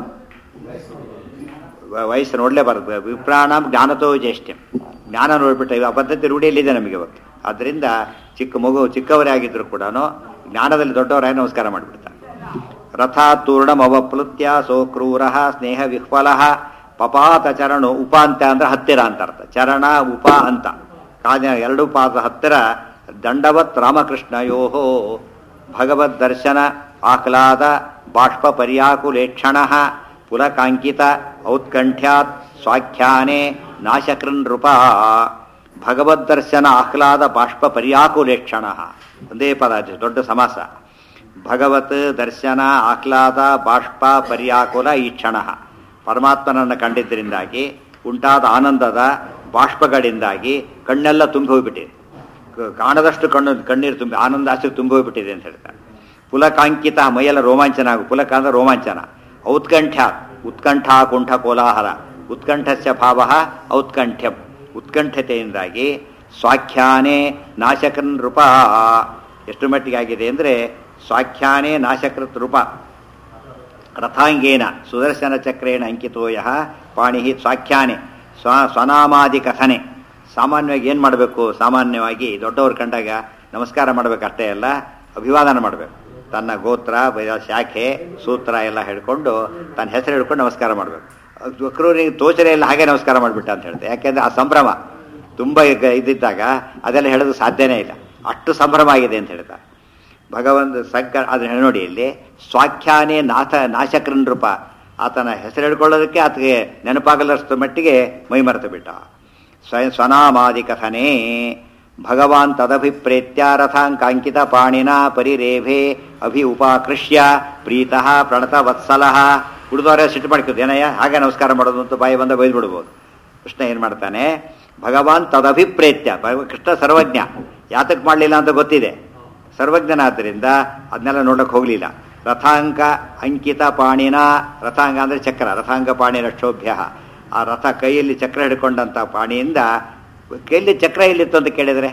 [SPEAKER 1] ವ- ವಯಸ್ಸು ನೋಡಲೇಬಾರದು ವಿಪ್ರಾಣಂ ಜ್ಞಾನತೋ ಜ್ಯೇಷ್ಠ್ಯಂ ಜ್ಞಾನ ನೋಡ್ಬಿಟ್ರೆ ಆ ಪದ್ಧತಿ ರೂಢಿಯಲ್ಲಿದೆ ನಮಗೆ ಇವತ್ತು ಆದ್ದರಿಂದ ಚಿಕ್ಕ ಮಗು ಚಿಕ್ಕವರೇ ಆಗಿದ್ರು ಕೂಡ ಜ್ಞಾನದಲ್ಲಿ ದೊಡ್ಡವರಾಗಿ ನಮಸ್ಕಾರ ಮಾಡಿಬಿಡ್ತಾರೆ ರಥಾತೂರ್ಣಮವಪ್ಲುತ್ಯ ಸೋ ಕ್ರೂರ ಸ್ನೇಹ ವಿಹ್ವಲ ಪಪಾತ ಚರಣ ಉಪ ಅಂತ ಅಂದ್ರೆ ಹತ್ತಿರ ಅಂತ ಅರ್ಥ ಚರಣ ಉಪ ಅಂತ ಕಾಜ ಎರಡು ಪಾದ ಹತ್ತಿರ ದಂಡವತ್ ರಾಮಕೃಷ್ಣಯೋ ಭಗವದ್ ದರ್ಶನ ಆಹ್ಲಾದ ಬಾಷ್ಪ ಪರ್ಯಾಕುಲೇಕ್ಷಣ ಪುಲಕಾಂಕಿತ ಔತ್ಕಂಠ್ಯಾತ್ ಸ್ವಾಖ್ಯಾನೆ ನಾಶಕೃನ್ ನೃಪ ಭಗವದ್ದರ್ಶನ ಆಹ್ಲಾದ ಬಾಷ್ಪ ಪರ್ಯಾಕುಲೇಕ್ಷಣ ಒಂದೇ ಪದ ಅದು ದೊಡ್ಡ ಸಮಾಸ ಭಗವತ್ ದರ್ಶನ ಆಹ್ಲಾದ ಬಾಷ್ಪ ಪರ್ಯಾಕುಲ ಈಕ್ಷಣ ಪರಮಾತ್ಮನನ್ನು ಕಂಡಿದ್ದರಿಂದಾಗಿ ಉಂಟಾದ ಆನಂದದ ಬಾಷ್ಪಗಳಿಂದಾಗಿ ಕಣ್ಣೆಲ್ಲ ತುಂಬಿ ಹೋಗ್ಬಿಟ್ಟಿದೆ ಕ- ಕಾಣದಷ್ಟು ಕಣ್ಣು ಕಣ್ಣೀರು ತುಂಬಿ ಆನಂದ ಆಸೆ ತುಂಬಿ ಹೋಗ್ಬಿಟ್ಟಿದೆ ಅಂತ ಹೇಳ್ತಾರೆ ಪುಲಕಾಂಕಿತ ಮೈಯೆಲ್ಲ ರೋಮಾಂಚನ ಆಗು ಪುಲಕ ಅಂದ್ರೆ ರೋಮಾಂಚನ ಔತ್ಕಂಠ ಉತ್ಕಂಠ ಕುಂಠ ಕೋಲಾಹಲ ಉತ್ಕಂಠಸ್ಯ ಭಾವ ಔತ್ಕಂಠ್ಯಂ ಉತ್ಕಂಠತೆಯಿಂದಾಗಿ ಸ್ವಾಖ್ಯಾನೆ ನಾಶಕನ್ ನೃಪ ಎಷ್ಟು ಮಟ್ಟಿಗೆ ಆಗಿದೆ ಅಂದರೆ ಸ್ವಾಖ್ಯಾನೆ ನಾಶಕೃತ್ ರೂಪ ರಥಾಂಗೇನ ಸುದರ್ಶನ ಚಕ್ರೇಣ ಅಂಕಿತೋ ಯಹ ಪಾಣಿ ಸ್ವಾಖ್ಯಾನೆ ಸ್ವ ಸ್ವನಾಮಾದಿ ಕಥನೆ ಸಾಮಾನ್ಯವಾಗಿ ಏನು ಮಾಡಬೇಕು ಸಾಮಾನ್ಯವಾಗಿ ದೊಡ್ಡವರು ಕಂಡಾಗ ನಮಸ್ಕಾರ ಮಾಡಬೇಕು ಅಷ್ಟೇ ಅಲ್ಲ ಅಭಿವಾದನ ಮಾಡಬೇಕು ತನ್ನ ಗೋತ್ರ ಬ- ಶಾಖೆ ಸೂತ್ರ ಎಲ್ಲ ಹೇಳ್ಕೊಂಡು ತನ್ನ ಹೆಸರು ಹೇಳ್ಕೊಂಡು ನಮಸ್ಕಾರ ಮಾಡಬೇಕು ವಕ್ರೂರಿಗೆ ತೋಚರೆ ಎಲ್ಲ ಹಾಗೆ ನಮಸ್ಕಾರ ಮಾಡಿಬಿಟ್ಟ ಅಂತ ಹೇಳ್ತೆ ಯಾಕೆಂದ್ರೆ ಆ ಸಂಭ್ರಮ ತುಂಬ ಈಗ ಇದ್ದಿದ್ದಾಗ ಅದೆಲ್ಲ ಹೇಳೋದು ಸಾಧ್ಯನೇ ಇಲ್ಲ ಅಷ್ಟು ಸಂಭ್ರಮ ಆಗಿದೆ ಅಂತ ಹೇಳ್ತಾರೆ ಭಗವಂತ ಸಂಕ ಅದನ್ನ ನೋಡಿ ಇಲ್ಲಿ ಸ್ವಾಖ್ಯಾನೆ ನಾಥ ನಾಶಕರನ್ ರೂಪ ಆತನ ಹೆಸರು ಹೇಳ್ಕೊಳ್ಳೋದಕ್ಕೆ ಆತಗೆ ನೆನಪಾಗಲಷ್ಟು ಮಟ್ಟಿಗೆ ಮೈ ಮರೆತು ಬಿಟ್ಟ ಸ್ವಯಂ ಸ್ವನಾಮಾದಿ ಕಥನೆ ಭಗವಾನ್ ತದಭಿಪ್ರೇತ್ಯ ರಥಾಂಕಾಂಕಿತ ಪಾಣಿನ ಪರಿರೇಭೆ ಅಭಿ ಉಪಾಕೃಷ್ಯ ಪ್ರೀತಃ ಪ್ರಣತ ವತ್ಸಲಃ ಉಳಿದವರೇ ಸಿಟ್ಟು ಮಾಡ್ಕೋದು ಏನಯ್ಯ ಹಾಗೆ ನಮಸ್ಕಾರ ಮಾಡೋದು ಅಂತ ಬಾಯಿ ಬಂದ ಬೈದು ಬಿಡ್ಬೋದು ಕೃಷ್ಣ ಏನು ಮಾಡ್ತಾನೆ ಭಗವಾನ್ ತದಭಿಪ್ರೇತ್ಯ ಭಗವ- ಕೃಷ್ಣ ಸರ್ವಜ್ಞ ಯಾತಕ್ಕೆ ಮಾಡಲಿಲ್ಲ ಅಂತ ಗೊತ್ತಿದೆ ಸರ್ವಜ್ಞನಾದ್ದರಿಂದ ಅದನ್ನೆಲ್ಲ ನೋಡಕ್ಕೆ ಹೋಗಲಿಲ್ಲ ರಥಾಂಕ ಅಂಕಿತ ಪಾಣಿನ ರಥಾಂಗ ಅಂದರೆ ಚಕ್ರ ರಥಾಂಗ ಪಾಣಿ ರಕ್ಷೋಭ್ಯ ಆ ರಥ ಕೈಯಲ್ಲಿ ಚಕ್ರ ಹಿಡ್ಕೊಂಡಂಥ ಪಾಣಿಯಿಂದ ಕೈಯಲ್ಲಿ ಚಕ್ರ ಎಲ್ಲಿತ್ತು ಅಂತ ಕೇಳಿದರೆ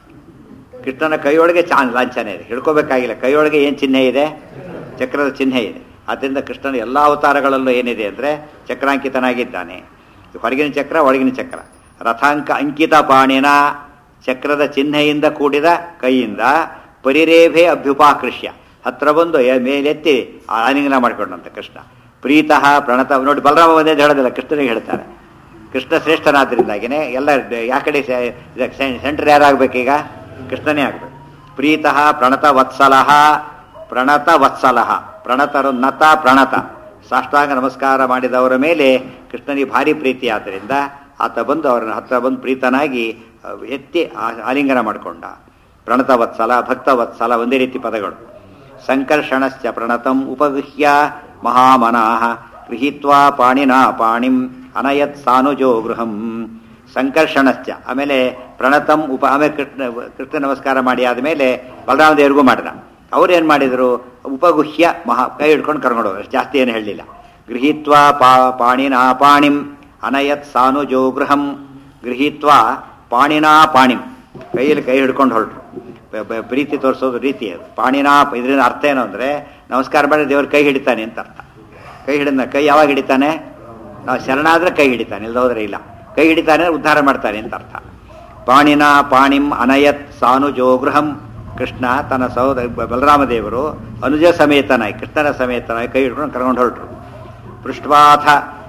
[SPEAKER 1] ಕೃಷ್ಣನ ಕೈಯೊಳಗೆ ಚಾ ಲಾಂಛನ ಇದೆ ಹಿಡ್ಕೋಬೇಕಾಗಿಲ್ಲ ಕೈಯೊಳಗೆ ಏನು ಚಿಹ್ನೆ ಇದೆ ಚಕ್ರದ ಚಿಹ್ನೆ ಇದೆ ಆದ್ದರಿಂದ ಕೃಷ್ಣನ ಎಲ್ಲ ಅವತಾರಗಳಲ್ಲೂ ಏನಿದೆ ಅಂದರೆ ಚಕ್ರಾಂಕಿತನಾಗಿದ್ದಾನೆ ಹೊರಗಿನ ಚಕ್ರ ಒಳಗಿನ ಚಕ್ರ ರಥಾಂಕ ಅಂಕಿತ ಪಾಣಿನ ಚಕ್ರದ ಚಿಹ್ನೆಯಿಂದ ಕೂಡಿದ ಕೈಯಿಂದ ಪರಿರೇಭೆ ಅಭ್ಯುಪಾಕೃಷ್ಯ ಹತ್ರ ಬಂದು ಎ- ಮೇಲೆತ್ತಿ ಆಲಿಂಗನ ಮಾಡಿಕೊಂಡಂತ ಕೃಷ್ಣ ಪ್ರೀತಃ ಪ್ರಣತ ನೋಡಿ ಬಲರಾಮ ಒಂದೇ ಹೇಳೋದಿಲ್ಲ ಕೃಷ್ಣನಿಗೆ ಹೇಳ್ತಾರೆ ಕೃಷ್ಣ ಶ್ರೇಷ್ಠನಾದ್ರಿಂದಾಗಿನೇ ಎಲ್ಲ ಯಾ ಕಡೆ ಸೆಂಟರ್ ಯಾರಾಗಬೇಕೀಗ ಕೃಷ್ಣನೇ ಆಗಬೇಕು ಪ್ರೀತಃ ಪ್ರಣತ ವತ್ಸಲಃ ಪ್ರಣತ ವತ್ಸಲಃ ಪ್ರಣತರು ನತ ಪ್ರಣತ ಸಾಷ್ಟಾಂಗ ನಮಸ್ಕಾರ ಮಾಡಿದವರ ಮೇಲೆ ಕೃಷ್ಣನಿಗೆ ಭಾರಿ ಪ್ರೀತಿ ಆದ್ದರಿಂದ ಆತ ಬಂದು ಅವರ ಹತ್ರ ಬಂದು ಪ್ರೀತನಾಗಿ ಅಹ್, ಎತ್ತಿ ಆ- ಆಲಿಂಗನ ಮಾಡಿಕೊಂಡ ಪ್ರಣತ ವತ್ಸಲ ಭಕ್ತ ವತ್ಸಲ ಒಂದೇ ರೀತಿ ಪದಗಳು ಸಂಕರ್ಷಣಶ್ಚ ಪ್ರಣತಂ ಉಪಗೃಹ್ಯ ಮಹಾಮನಾಹ ಗೃಹೀತ್ವಾ ಪಾಣಿನಾ ಪಾಣಿಂ ಅನಯತ್ ಸಾನುಜೋ ಗೃಹಂ ಸಂಕರ್ಷಣಶ್ಚ ಆಮೇಲೆ ಪ್ರಣತಂ ಉಪ ಆಮೇಲೆ ಕೃಷ್ಣ ಕೃಷ್ಣ ನಮಸ್ಕಾರ ಮಾಡಿ ಆದಮೇಲೆ ಬಲರಾಮ ದೇವರಿಗೂ ಮಾಡಿದ ಅವ್ರೇನು ಮಾಡಿದರು ಉಪಗುಹ್ಯ ಮಹಾ ಕೈ ಹಿಡ್ಕೊಂಡು ಕರ್ಕೊಂಡು ಹೋದ್ರು ಜಾಸ್ತಿ ಏನು ಹೇಳಲಿಲ್ಲ ಗೃಹೀತ್ವಾ ಪಾ ಪಾಣಿನಾ ಪಾಣಿಂ ಅನಯತ್ ಸಾನುಜೋ ಗೃಹಂ ಗೃಹೀತ್ವಾ ಪಾಣಿನಾ ಪಾಣಿಂ ಕೈಯಲ್ಲಿ ಕೈ ಹಿಡ್ಕೊಂಡು ಹೊರಟರು ಬ- ಬ- ಪ್ರೀತಿ ತೋರಿಸೋದು ರೀತಿ ಅದು ಪಾಣಿನಾ ಇದರಿಂದ ಅರ್ಥ ಏನು ಅಂದರೆ ನಮಸ್ಕಾರ ಮಾಡಿ ದೇವ್ರ ಕೈ ಹಿಡಿತಾನೆ ಅಂತ ಅರ್ಥ ಕೈ ಹಿಡಿದ ಕೈ ಯಾವಾಗ ಹಿಡಿತಾನೆ ನಾವು ಶರಣಾದ್ರೆ ಕೈ ಹಿಡಿತಾನೆ ಇಲ್ಲದೋದ್ರೆ ಇಲ್ಲ ಕೈ ಹಿಡಿತಾನೆ ಅಂದ್ರೆ ಉದ್ಧಾರ ಮಾಡ್ತಾನೆ ಅಂತ ಅರ್ಥ ಪಾಣಿನ ಪಾಣಿಂ ಅನಯತ್ ಸಾನುಜೋ ಗೃಹಂ ಕೃಷ್ಣ ತನ್ನ ಸಹೋದರ ಬಲರಾಮ ದೇವರು ಅನುಜ ಸಮೇತನಾಗಿ ಕೃಷ್ಣನ ಸಮೇತನಾಗಿ ಕೈ ಹಿಡ್ಕೊಂಡು ಕರ್ಕೊಂಡು ಹೊರಟರು ಪೃಷ್ಠವಾಥ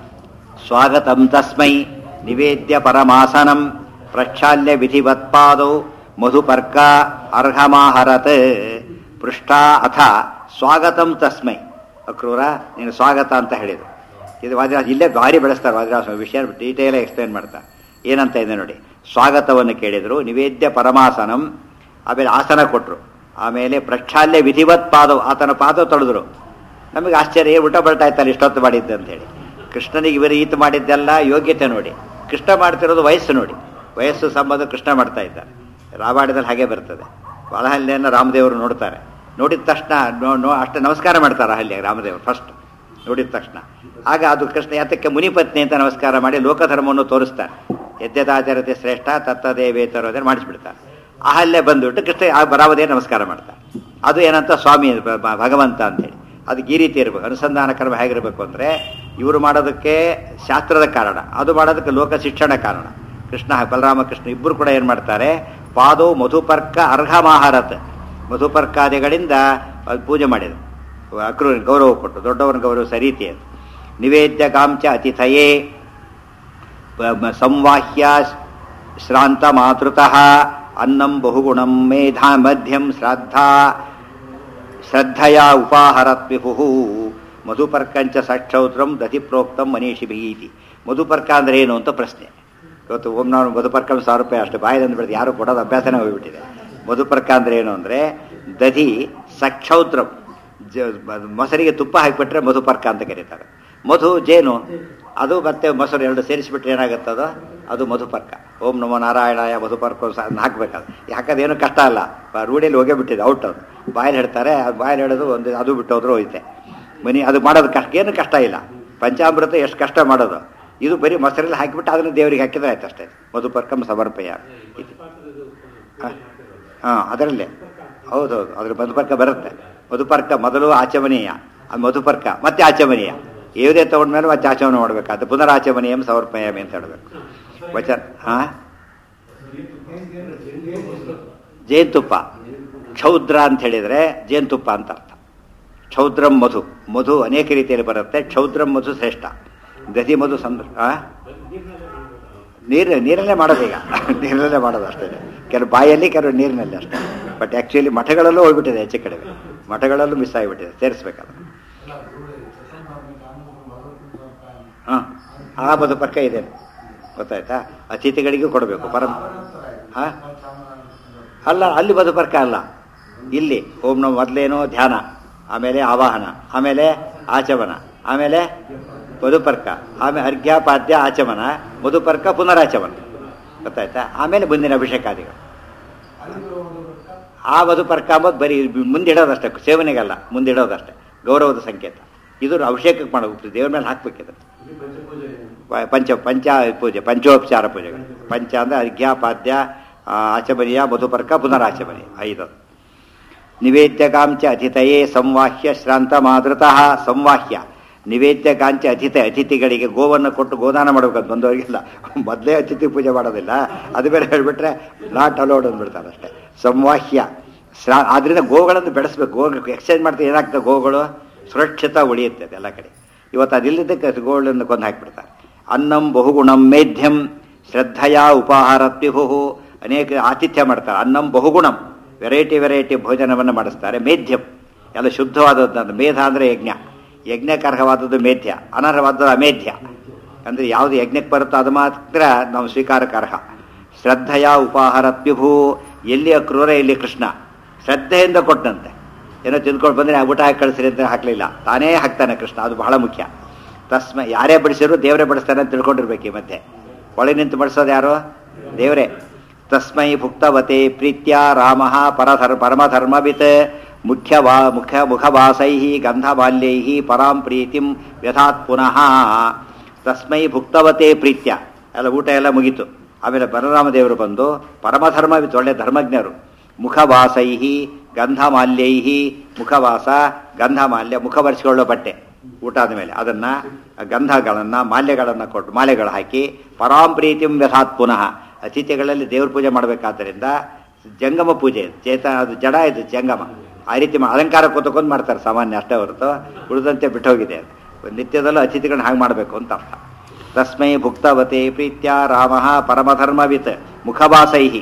[SPEAKER 1] ಸ್ವಾಗತಂ ತಸ್ಮೈ ನಿವೇದ್ಯ ಪರಮಾಸನಂ ಪ್ರಕ್ಷಾಲ್ಯ ವಿಧಿವತ್ಪಾದೌ ಮಧುಪರ್ಕ ಅರ್ಹಮಾಹರತ್ ಪೃಷ್ಠ ಅಥ ಸ್ವಾಗತಂ ತಸ್ಮೈ ಅಕ್ರೂರ ನೀನು ಸ್ವಾಗತ ಅಂತ ಹೇಳಿದರು ಇದು ವಾದಿರಾಜ್ ಇಲ್ಲೇ ಭಾರಿ ಬೆಳೆಸ್ತಾರೆ ವಾದಿರಾಜ ವಿಷಯ ಡೀಟೇಲ್ ಎಕ್ಸ್ಪ್ಲೇನ್ ಮಾಡ್ತಾರೆ ಏನಂತ ಇದೆ ನೋಡಿ ಸ್ವಾಗತವನ್ನು ಕೇಳಿದರು ನಿವೇದ್ಯ ಪರಮಾಸನಂ ಆಮೇಲೆ ಆಸನ ಕೊಟ್ಟರು ಆಮೇಲೆ ಪ್ರಕ್ಷಾಲ್ಯ ವಿಧಿವತ್ ಪಾದವು ಆತನ ಪಾದ ತೊಳೆದ್ರು ನಮಗೆ ಆಶ್ಚರ್ಯ ಊಟ ಬಲ್ಟ ಆಯ್ತಲ್ಲ ಇಷ್ಟೊತ್ತು ಮಾಡಿದ್ದೆ ಅಂತ ಹೇಳಿ ಕೃಷ್ಣನಿಗೆ ಇವರು ಈತ ಮಾಡಿದ್ದೆಲ್ಲ ಯೋಗ್ಯತೆ ನೋಡಿ ಕೃಷ್ಣ ಮಾಡ್ತಿರೋದು ವಯಸ್ಸು ನೋಡಿ ವಯಸ್ಸು ಸಂಬಂಧ ಕೃಷ್ಣ ಮಾಡ್ತಾ ಇದ್ದಾರೆ ರಾಮಾಯಣದಲ್ಲಿ ಹಾಗೆ ಬರ್ತದೆ ವಳಹಲ್ಲೆಯನ್ನು ರಾಮದೇವರು ನೋಡ್ತಾರೆ ನೋಡಿದ ತಕ್ಷಣ ನೋ ನೋ ಅಷ್ಟು ನಮಸ್ಕಾರ ಮಾಡ್ತಾರೆ ಅಹಲ್ಯ ರಾಮದೇವರು ಫಸ್ಟ್ ನೋಡಿದ ತಕ್ಷಣ ಆಗ ಅದು ಕೃಷ್ಣ ಯಾತಕ್ಕೆ ಮುನಿಪತ್ನಿ ಅಂತ ನಮಸ್ಕಾರ ಮಾಡಿ ಲೋಕಧರ್ಮವನ್ನು ತೋರಿಸ್ತಾರೆ ಯದ್ಯದಾಚರತೆ ಶ್ರೇಷ್ಠ ತತ್ತದೇವೇತರೋದೇ ಮಾಡಿಸ್ಬಿಡ್ತಾರೆ ಅಹಲ್ಯ ಬಂದುಬಿಟ್ಟು ಕೃಷ್ಣ ಆ ಬರಾವದೇ ನಮಸ್ಕಾರ ಮಾಡ್ತಾರೆ ಅದು ಏನಂತ ಸ್ವಾಮಿ ಬ- ಬ- ಭಗವಂತ ಅಂತೇಳಿ ಅದಕ್ಕೆ ಈ ರೀತಿ ಇರಬೇಕು ಅನುಸಂಧಾನ ಕ್ರಮ ಹೇಗಿರಬೇಕು ಅಂದರೆ ಇವರು ಮಾಡೋದಕ್ಕೆ ಶಾಸ್ತ್ರದ ಕಾರಣ ಅದು ಮಾಡೋದಕ್ಕೆ ಲೋಕ ಶಿಕ್ಷಣ ಕಾರಣ ಕೃಷ್ಣ ಬಲರಾಮ ಕೃಷ್ಣ ಇಬ್ಬರು ಕೂಡ ಏನು ಮಾಡ್ತಾರೆ ಪಾದೋ ಮಧುಪರ್ಕ ಅರ್ಹ ಮಹಾರತ್ ಮಧುಪರ್ಕಾದಿಗಳಿಂದ ಅದು ಪೂಜೆ ಮಾಡಿದರು ಅಕ್ರು ಗೌರವ ಕೊಟ್ಟು ದೊಡ್ಡವನ ಗೌರವಿಸ ರೀತಿ ಅದು ನಿವೇದ್ಯ ಕಾಂಚ ಅತಿಥಯೇ ಪ- ಮ- ಸಂವಾಹ್ಯ ಶ್ರಾಂತ ಮಾತೃತಃ ಅನ್ನಂ ಬಹುಗುಣಂ ಮೇಧಾ ಮಧ್ಯಂ ಶ್ರಾದ್ಧಾ ಶ್ರದ್ಧೆಯ ಉಪಾಹರತ್ ವಿಭು ಮಧುಪರ್ಕಂಚ ಸಕ್ಷೌತ್ರಂ ದತಿ ಪ್ರೋಕ್ತಂ ಮನೀಷಿಭಿ ಇತಿ ಮಧುಪರ್ಕ ಅಂದ್ರೆ ಏನು ಅಂತ ಪ್ರಶ್ನೆ ಇವತ್ತು ಒಮ್ಮೆ ನಾವು ಮಧುಪರ್ಕ ಒಂದು ಸಾವಿರ ರೂಪಾಯಿ ಅಷ್ಟು ಬಾಯಿದಂದು ಬಿಡೋದು ಯಾರು ಕೊಡೋದು ಅಭ್ಯಾಸನೇ ಹೋಗ್ಬಿಟ್ಟಿದೆ ಮಧುಪರ್ಕ ಅಂದ್ರೆ ಏನು ಅಂದ್ರೆ ದಧಿ ಸಕ್ಷೌತ್ರಂ ಜ ಮೊಸರಿಗೆ ತುಪ್ಪ ಹಾಕಿಬಿಟ್ರೆ ಮಧುಪರ್ಕ ಅಂತ ಕರೀತಾರೆ ಮಧು ಜೇನು ಅದು ಮತ್ತೆ ಮೊಸರು ಎರಡು ಸೇರಿಸಿಬಿಟ್ರೆ ಏನಾಗುತ್ತೆ ಅದು ಅದು ಮಧುಪರ್ಕ ಓಂ ನಮೋ ನಾರಾಯಣಾಯ ಮಧುಪರ್ಕ ಹಾಕ್ಬೇಕಾದ್ರೆ ಹಾಕೋದೇನು ಕಷ್ಟ ಅಲ್ಲ ಬ- ರೂಢಿಯಲ್ಲಿ ಹೋಗೇ ಬಿಟ್ಟಿದೆ ಔಟ್ ಅದು ಬಾಯಲ್ಲಿ ಹೇಳ್ತಾರೆ ಅದು ಬಾಯಲ್ಲಿ ಹೇಳೋದು ಒಂದು ಅದು ಬಿಟ್ಟು ಹೋದ್ರೂ ಹೋಯ್ತೆ ಮನಿ ಅದು ಮಾಡೋದು ಕಷ್ಟ ಏನು ಕಷ್ಟ ಇಲ್ಲ ಪಂಚಾಮೃತ ಎಷ್ಟು ಕಷ್ಟ ಮಾಡೋದು ಇದು ಬರೀ ಮೊಸರಲ್ಲಿ ಹಾಕಿಬಿಟ್ಟು ಅದನ್ನು ದೇವರಿಗೆ ಹಾಕಿದ್ರೆ ಆಯ್ತು ಅಷ್ಟೇ ಮಧುಪರ್ಕಂ ಸಮರ್ಪಯ ಇದು ಹಾಂ ಅದರಲ್ಲೇ ಹೌದೌದು ಅದ್ರ ಮಧುಪರ್ಕ ಬರುತ್ತೆ ಮಧುಪರ್ಕ ಮೊದಲು ಆಚಮನೀಯ ಆ ಮಧುಪರ್ಕ ಮತ್ತೆ ಆಚಮನೀಯ ಯಾವುದೇ ತಗೊಂಡ್ಮೇಲೆ ಮತ್ತೆ ಆಚಮನ ಮಾಡಬೇಕು ಅದು ಪುನರಾಚಮನೀಯಂ ಸಮರ್ಪಯಾಮಿ ಅಂತ ಹೇಳಬೇಕು ವಚನ ಹಾಂ ಜೇನುತುಪ್ಪ ಕ್ಷೌದ್ರ ಅಂತ ಹೇಳಿದರೆ ಜೇನುತುಪ್ಪ ಅಂತ ಅರ್ಥ ಕ್ಷೌದ್ರಂ ಮಧು ಮಧು ಅನೇಕ ರೀತಿಯಲ್ಲಿ ಬರುತ್ತೆ ಕ್ಷೌದ್ರಂ ಮಧು ಶ್ರೇಷ್ಠ ದಧಿ ಮಧು ಸಂದ್ರ ಆ? ನೀರು ನೀರಲ್ಲೇ ಮಾಡೋದು ಈಗ ನೀರಲ್ಲೇ ಮಾಡೋದು ಅಷ್ಟೇ ಕೆಲವು ಬಾಯಲ್ಲಿ ಕೆಲವು ನೀರಿನಲ್ಲಿ ಅಷ್ಟೇ ಬಟ್ ಆ್ಯಕ್ಚುಲಿ ಮಠಗಳಲ್ಲೂ ಹೋಗ್ಬಿಟ್ಟಿದೆ ಹೆಚ್ಚು ಕಡಿಮೆ ಮಠಗಳಲ್ಲೂ ಮಿಸ್ ಆಗಿಬಿಟ್ಟಿದೆ ಸೇರಿಸ್ಬೇಕಲ್ಲ ಹಾಂ ಆ ಮಧುಪರ್ಕ ಇದೆ ಗೊತ್ತಾಯ್ತಾ ಅತಿಥಿಗಳಿಗೂ ಕೊಡಬೇಕು ಪರಂ ಹಾಂ ಅಲ್ಲ ಅಲ್ಲಿ ಮಧುಪರ್ಕ ಅಲ್ಲ ಇಲ್ಲಿ ಓಂ ನಮ್ ಮೊದಲೇನೋ ಧ್ಯಾನ ಆಮೇಲೆ ಆವಾಹನ ಆಮೇಲೆ ಆಚಮನ ಆಮೇಲೆ ಮಧುಪರ್ಕ ಆಮೇಲೆ ಅರ್ಘ್ಯಪಾದ್ಯ ಆಚಮನ ಮಧುಪರ್ಕ ಪುನರಾಚಮನ ಗೊತ್ತಾಯ್ತಾ ಆಮೇಲೆ ಮುಂದಿನ ಅಭಿಷೇಕಾದಿಗಳು ಆ ಮಧುಪರ್ಕ ಅಂಬೋದು ಬರೀ ಮುಂದಿಡೋದಷ್ಟೇ ಸೇವನೆಗಲ್ಲ ಮುಂದಿಡೋದಷ್ಟೇ ಗೌರವದ ಸಂಕೇತ ಇದು ಅಭಿಷೇಕಕ್ಕೆ ಮಾಡಬೇಕು ದೇವ್ರ ಮೇಲೆ ಹಾಕ್ಬೇಕಿದೆ ಪ- ಪಂಚ ಪಂಚ ಪೂಜೆ ಪಂಚೋಪಚಾರ ಪೂಜೆಗಳು ಪಂಚ ಅಂದರೆ ಅರ್ಘ್ಯಪಾದ್ಯ ಆ, ಆಚಮನೀಯ ಮಧುಪರ್ಕ ಪುನರಾಚಮನಿ ಐದು ನಿವೇದ್ಯಕಾಂಚ ಅತಿಥಯೇ ಸಂವಾಹ್ಯ ಶ್ರಾಂತ ಮಾತೃತಃ ಸಂವಾಹ್ಯ ನಿವೇದ್ಯಕಾಂಚ ಅತಿಥಿ ಅತಿಥಿಗಳಿಗೆ ಗೋವನ್ನು ಕೊಟ್ಟು ಗೋದಾನ ಮಾಡಬೇಕಂತ ಬಂದವರಿಗೆಲ್ಲ ಮೊದಲೇ ಅತಿಥಿ ಪೂಜೆ ಮಾಡೋದಿಲ್ಲ ಅದು ಬೇರೆ ಹೇಳ್ಬಿಟ್ರೆ ನಾಟ್ ಅಲೋಡ್ ಅಂದ್ಬಿಡ್ತಾರೆ ಅಷ್ಟೇ ಸಂವಾಹ್ಯ ಶ್ರಾ ಆದ್ರಿಂದ ಗೋಗಳನ್ನು ಬೆಳೆಸ್ಬೇಕು ಗೋ ಎಕ್ಸ್ಚೇಂಜ್ ಮಾಡ್ತಾರೆ ಏನಾಗ್ತದೆ ಗೋಗಳು ಸುರಕ್ಷಿತ ಉಳಿಯುತ್ತೆ ಅದು ಎಲ್ಲ ಕಡೆ ಇವತ್ತು ಅದಿಲ್ಲದಕ್ಕೆ ಗೋಗಳನ್ನು ಕೊಂದು ಹಾಕಿಬಿಡ್ತಾರೆ ಅನ್ನಂ ಬಹುಗುಣಂ ಮೇಧ್ಯಂ ಶ್ರದ್ಧೆಯ ಉಪಾಹಾರ ತ್ವಿಭು ಅನೇಕ ಆತಿಥ್ಯ ಮಾಡ್ತಾರೆ ಅನ್ನಂ ಬಹುಗುಣಂ ವೆರೈಟಿ ವೆರೈಟಿ ಭೋಜನವನ್ನು ಮಾಡಿಸ್ತಾರೆ ಮೇಧ್ಯಂ ಎಲ್ಲ ಶುದ್ಧವಾದದ್ದು ಮೇಧ ಅಂದರೆ ಯಜ್ಞ ಯಜ್ಞಕ್ಕೆ ಅರ್ಹವಾದದ್ದು ಮೇಧ್ಯ ಅನರ್ಹವಾದದ್ದು ಅಮೇಧ್ಯ ಅಂದರೆ ಯಾವುದು ಯಜ್ಞಕ್ಕೆ ಬರುತ್ತೋ ಅದು ಮಾತ್ರ ನಾವು ಸ್ವೀಕಾರಕ್ಕೆ ಅರ್ಹ ಶ್ರದ್ಧೆಯ ಉಪಾಹಾರ ತ್ವಿಭು ಎಲ್ಲಿ ಅಕ್ರೂರ ಎಲ್ಲಿ ಕೃಷ್ಣ ಶ್ರದ್ಧೆಯಿಂದ ಕೊಟ್ಟಂತೆ ಏನೋ ತಿಂದ್ಕೊಂಡು ಬಂದರೆ ಆ ಊಟ ಹಾಕಿ ಕಳಿಸ್ರಿ ಅಂತ ಹಾಕಲಿಲ್ಲ ತಾನೇ ಹಾಕ್ತಾನೆ ಕೃಷ್ಣ ಅದು ಬಹಳ ಮುಖ್ಯ ತಸ್ಮ ಯಾರೇ ಬಡಿಸಿದ್ರು ದೇವರೇ ಬಡಿಸ್ತಾನೆ ಅಂತ ತಿಳ್ಕೊಂಡಿರ್ಬೇಕು ಈ ಮಧ್ಯೆ ಒಳಗೆ ನಿಂತು ಬಡಿಸೋದು ಯಾರು ದೇವರೇ ತಸ್ಮೈ ಭುಕ್ತವತೆ ಪ್ರೀತ್ಯ ರಾಮ ಪರಧರ್ ಪರಮಧರ್ಮವಿತ್ ಮುಖ್ಯ ವಾ ಮುಖ್ಯ ಮುಖವಾಸೈ ಗಂಧಮಾಲ್ಯೈ ಪರಾಂ ಪ್ರೀತಿಂ ವ್ಯಥಾತ್ ಪುನಃ ತಸ್ಮೈ ಭುಕ್ತವತೆ ಪ್ರೀತ್ಯ ಎಲ್ಲ ಊಟ ಎಲ್ಲ ಮುಗೀತು ಆಮೇಲೆ ಬಲರಾಮ ದೇವರು ಬಂದು ಪರಮಧರ್ಮವಿತ್ ಒಳ್ಳೆ ಧರ್ಮಜ್ಞರು ಮುಖವಾಸೈ ಗಂಧಮಾಲ್ಯೈ ಮುಖವಾಸ ಗಂಧಮಾಲ್ಯ ಮುಖ ಬರೆಸಿಕೊಳ್ಳೋ ಬಟ್ಟೆ ಊಟ ಆದಮೇಲೆ ಅದನ್ನ ಗಂಧಗಳನ್ನ ಮಾಲ್ಯಗಳನ್ನ ಕೊಟ್ಟು ಮಾಲೆಗಳು ಹಾಕಿ ಪರಾಂ ಪ್ರೀತಿಂ ವ್ಯಥಾತ್ ಪುನಃ ಅತಿಥಿಗಳಲ್ಲಿ ದೇವ್ರ ಪೂಜೆ ಮಾಡಬೇಕಾದ್ದರಿಂದ ಜಂಗಮ ಪೂಜೆ ಇದು. ಚೇತ ಅದು ಜಡ ಇದು ಜಂಗಮ ಆ ರೀತಿ ಮಾ- ಅಲಂಕಾರ ಕೂತ್ಕೊಂಡು ಮಾಡ್ತಾರೆ ಸಾಮಾನ್ಯ ಅಷ್ಟೇ ಹೊರತು ಉಳಿದಂತೆ ಬಿಟ್ಟೋಗಿದೆ ಅದು ನಿತ್ಯದಲ್ಲೂ ಅತಿಥಿಗಳನ್ನ ಹಾಗೆ ಮಾಡಬೇಕು ಅಂತ ಅರ್ಥ ತಸ್ಮೈ ಭುಕ್ತವತೆ ಪ್ರೀತ್ಯ ರಾಮ ಪರಮಧರ್ಮವಿತ್ ಮುಖವಾಸೈಹಿ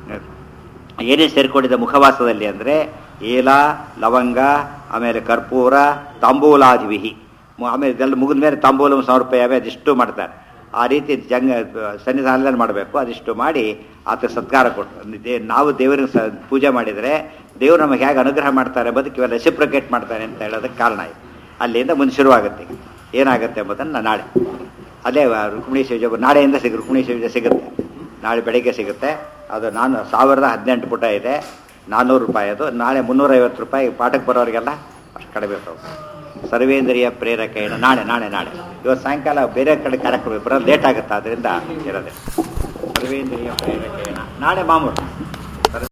[SPEAKER 1] ಏನೇ ಸೇರ್ಕೊಂಡಿದ್ದ ಮುಖವಾಸದಲ್ಲಿ ಅಂದರೆ ಏಲ ಲವಂಗ ಆಮೇಲೆ ಕರ್ಪೂರ ತಾಂಬೂಲಾದಿವಿಹಿ ಮು- ಆಮೇಲೆ ಇದೆಲ್ಲ ಮುಗಿದ ಮೇಲೆ ತಾಂಬೂಲ ಸಾವಿರ ರೂಪಾಯಿ ಅವೆ ಅದಿಷ್ಟು ಮಾಡ್ತಾರೆ ಆ ರೀತಿ ಜಂಗ ಸನ್ನಿಧಾನದಲ್ಲಿ ಮಾಡಬೇಕು ಅದಿಷ್ಟು ಮಾಡಿ ಆತ ಸತ್ಕಾರ ಕೊಟ್ಟು ದೇ- ನಾವು ದೇವರಿಗೆ ಸ ಪೂಜೆ ಮಾಡಿದರೆ ದೇವರು ನಮಗೆ ಹೇಗೆ ಅನುಗ್ರಹ ಮಾಡ್ತಾರೆ ಬದುಕಿ ರೆಸಿಪ್ರಿಕೇಟ್ ಮಾಡ್ತಾನೆ ಅಂತ ಹೇಳೋದಕ್ಕೆ ಕಾರಣ ಇದು ಅಲ್ಲಿಂದ ಮುಂದೆ ಶುರುವಾಗುತ್ತೆ ಏನಾಗುತ್ತೆ ಎಂಬುದನ್ನು ನಾಳೆ ಅದೇ ರುಕ್ಮಿಣಿ ಶಿವಜ ನಾಳೆಯಿಂದ ಸಿಗ ರುಕ್ಮಿಣಿ ಶಿವಜ ಸಿಗುತ್ತೆ ನಾಳೆ ಬೆಳಿಗ್ಗೆ ಸಿಗುತ್ತೆ ಅದು ನಾನು ಸಾವಿರದ ಹದಿನೆಂಟು ಪುಟ ಇದೆ ನಾನ್ನೂರು ರೂಪಾಯಿ ಅದು ನಾಳೆ ಮುನ್ನೂರೈವತ್ತು ರೂಪಾಯಿ ಪಾಠಕ್ಕೆ ಬರೋರಿಗೆಲ್ಲ ಅಷ್ಟು ಕಡಿಮೆ ಹೋಗುತ್ತೆ ಸರ್ವೇಂದ್ರಿಯ ಪ್ರೇರಕೇಣ ನಾಳೆ ನಾಳೆ ನಾಳೆ ಇವತ್ತು ಸಾಯಂಕಾಲ ಬೇರೆ ಕಡೆ ಕಾರ್ಯಕ್ರಮ ಬರೋದು ಲೇಟ್ ಆಗುತ್ತೆ ಅದರಿಂದ ಇರೋದೆ ಸರ್ವೇಂದ್ರಿಯ ಪ್ರೇರಕೇಣ ನಾಳೆ ಮಾಮೂಲು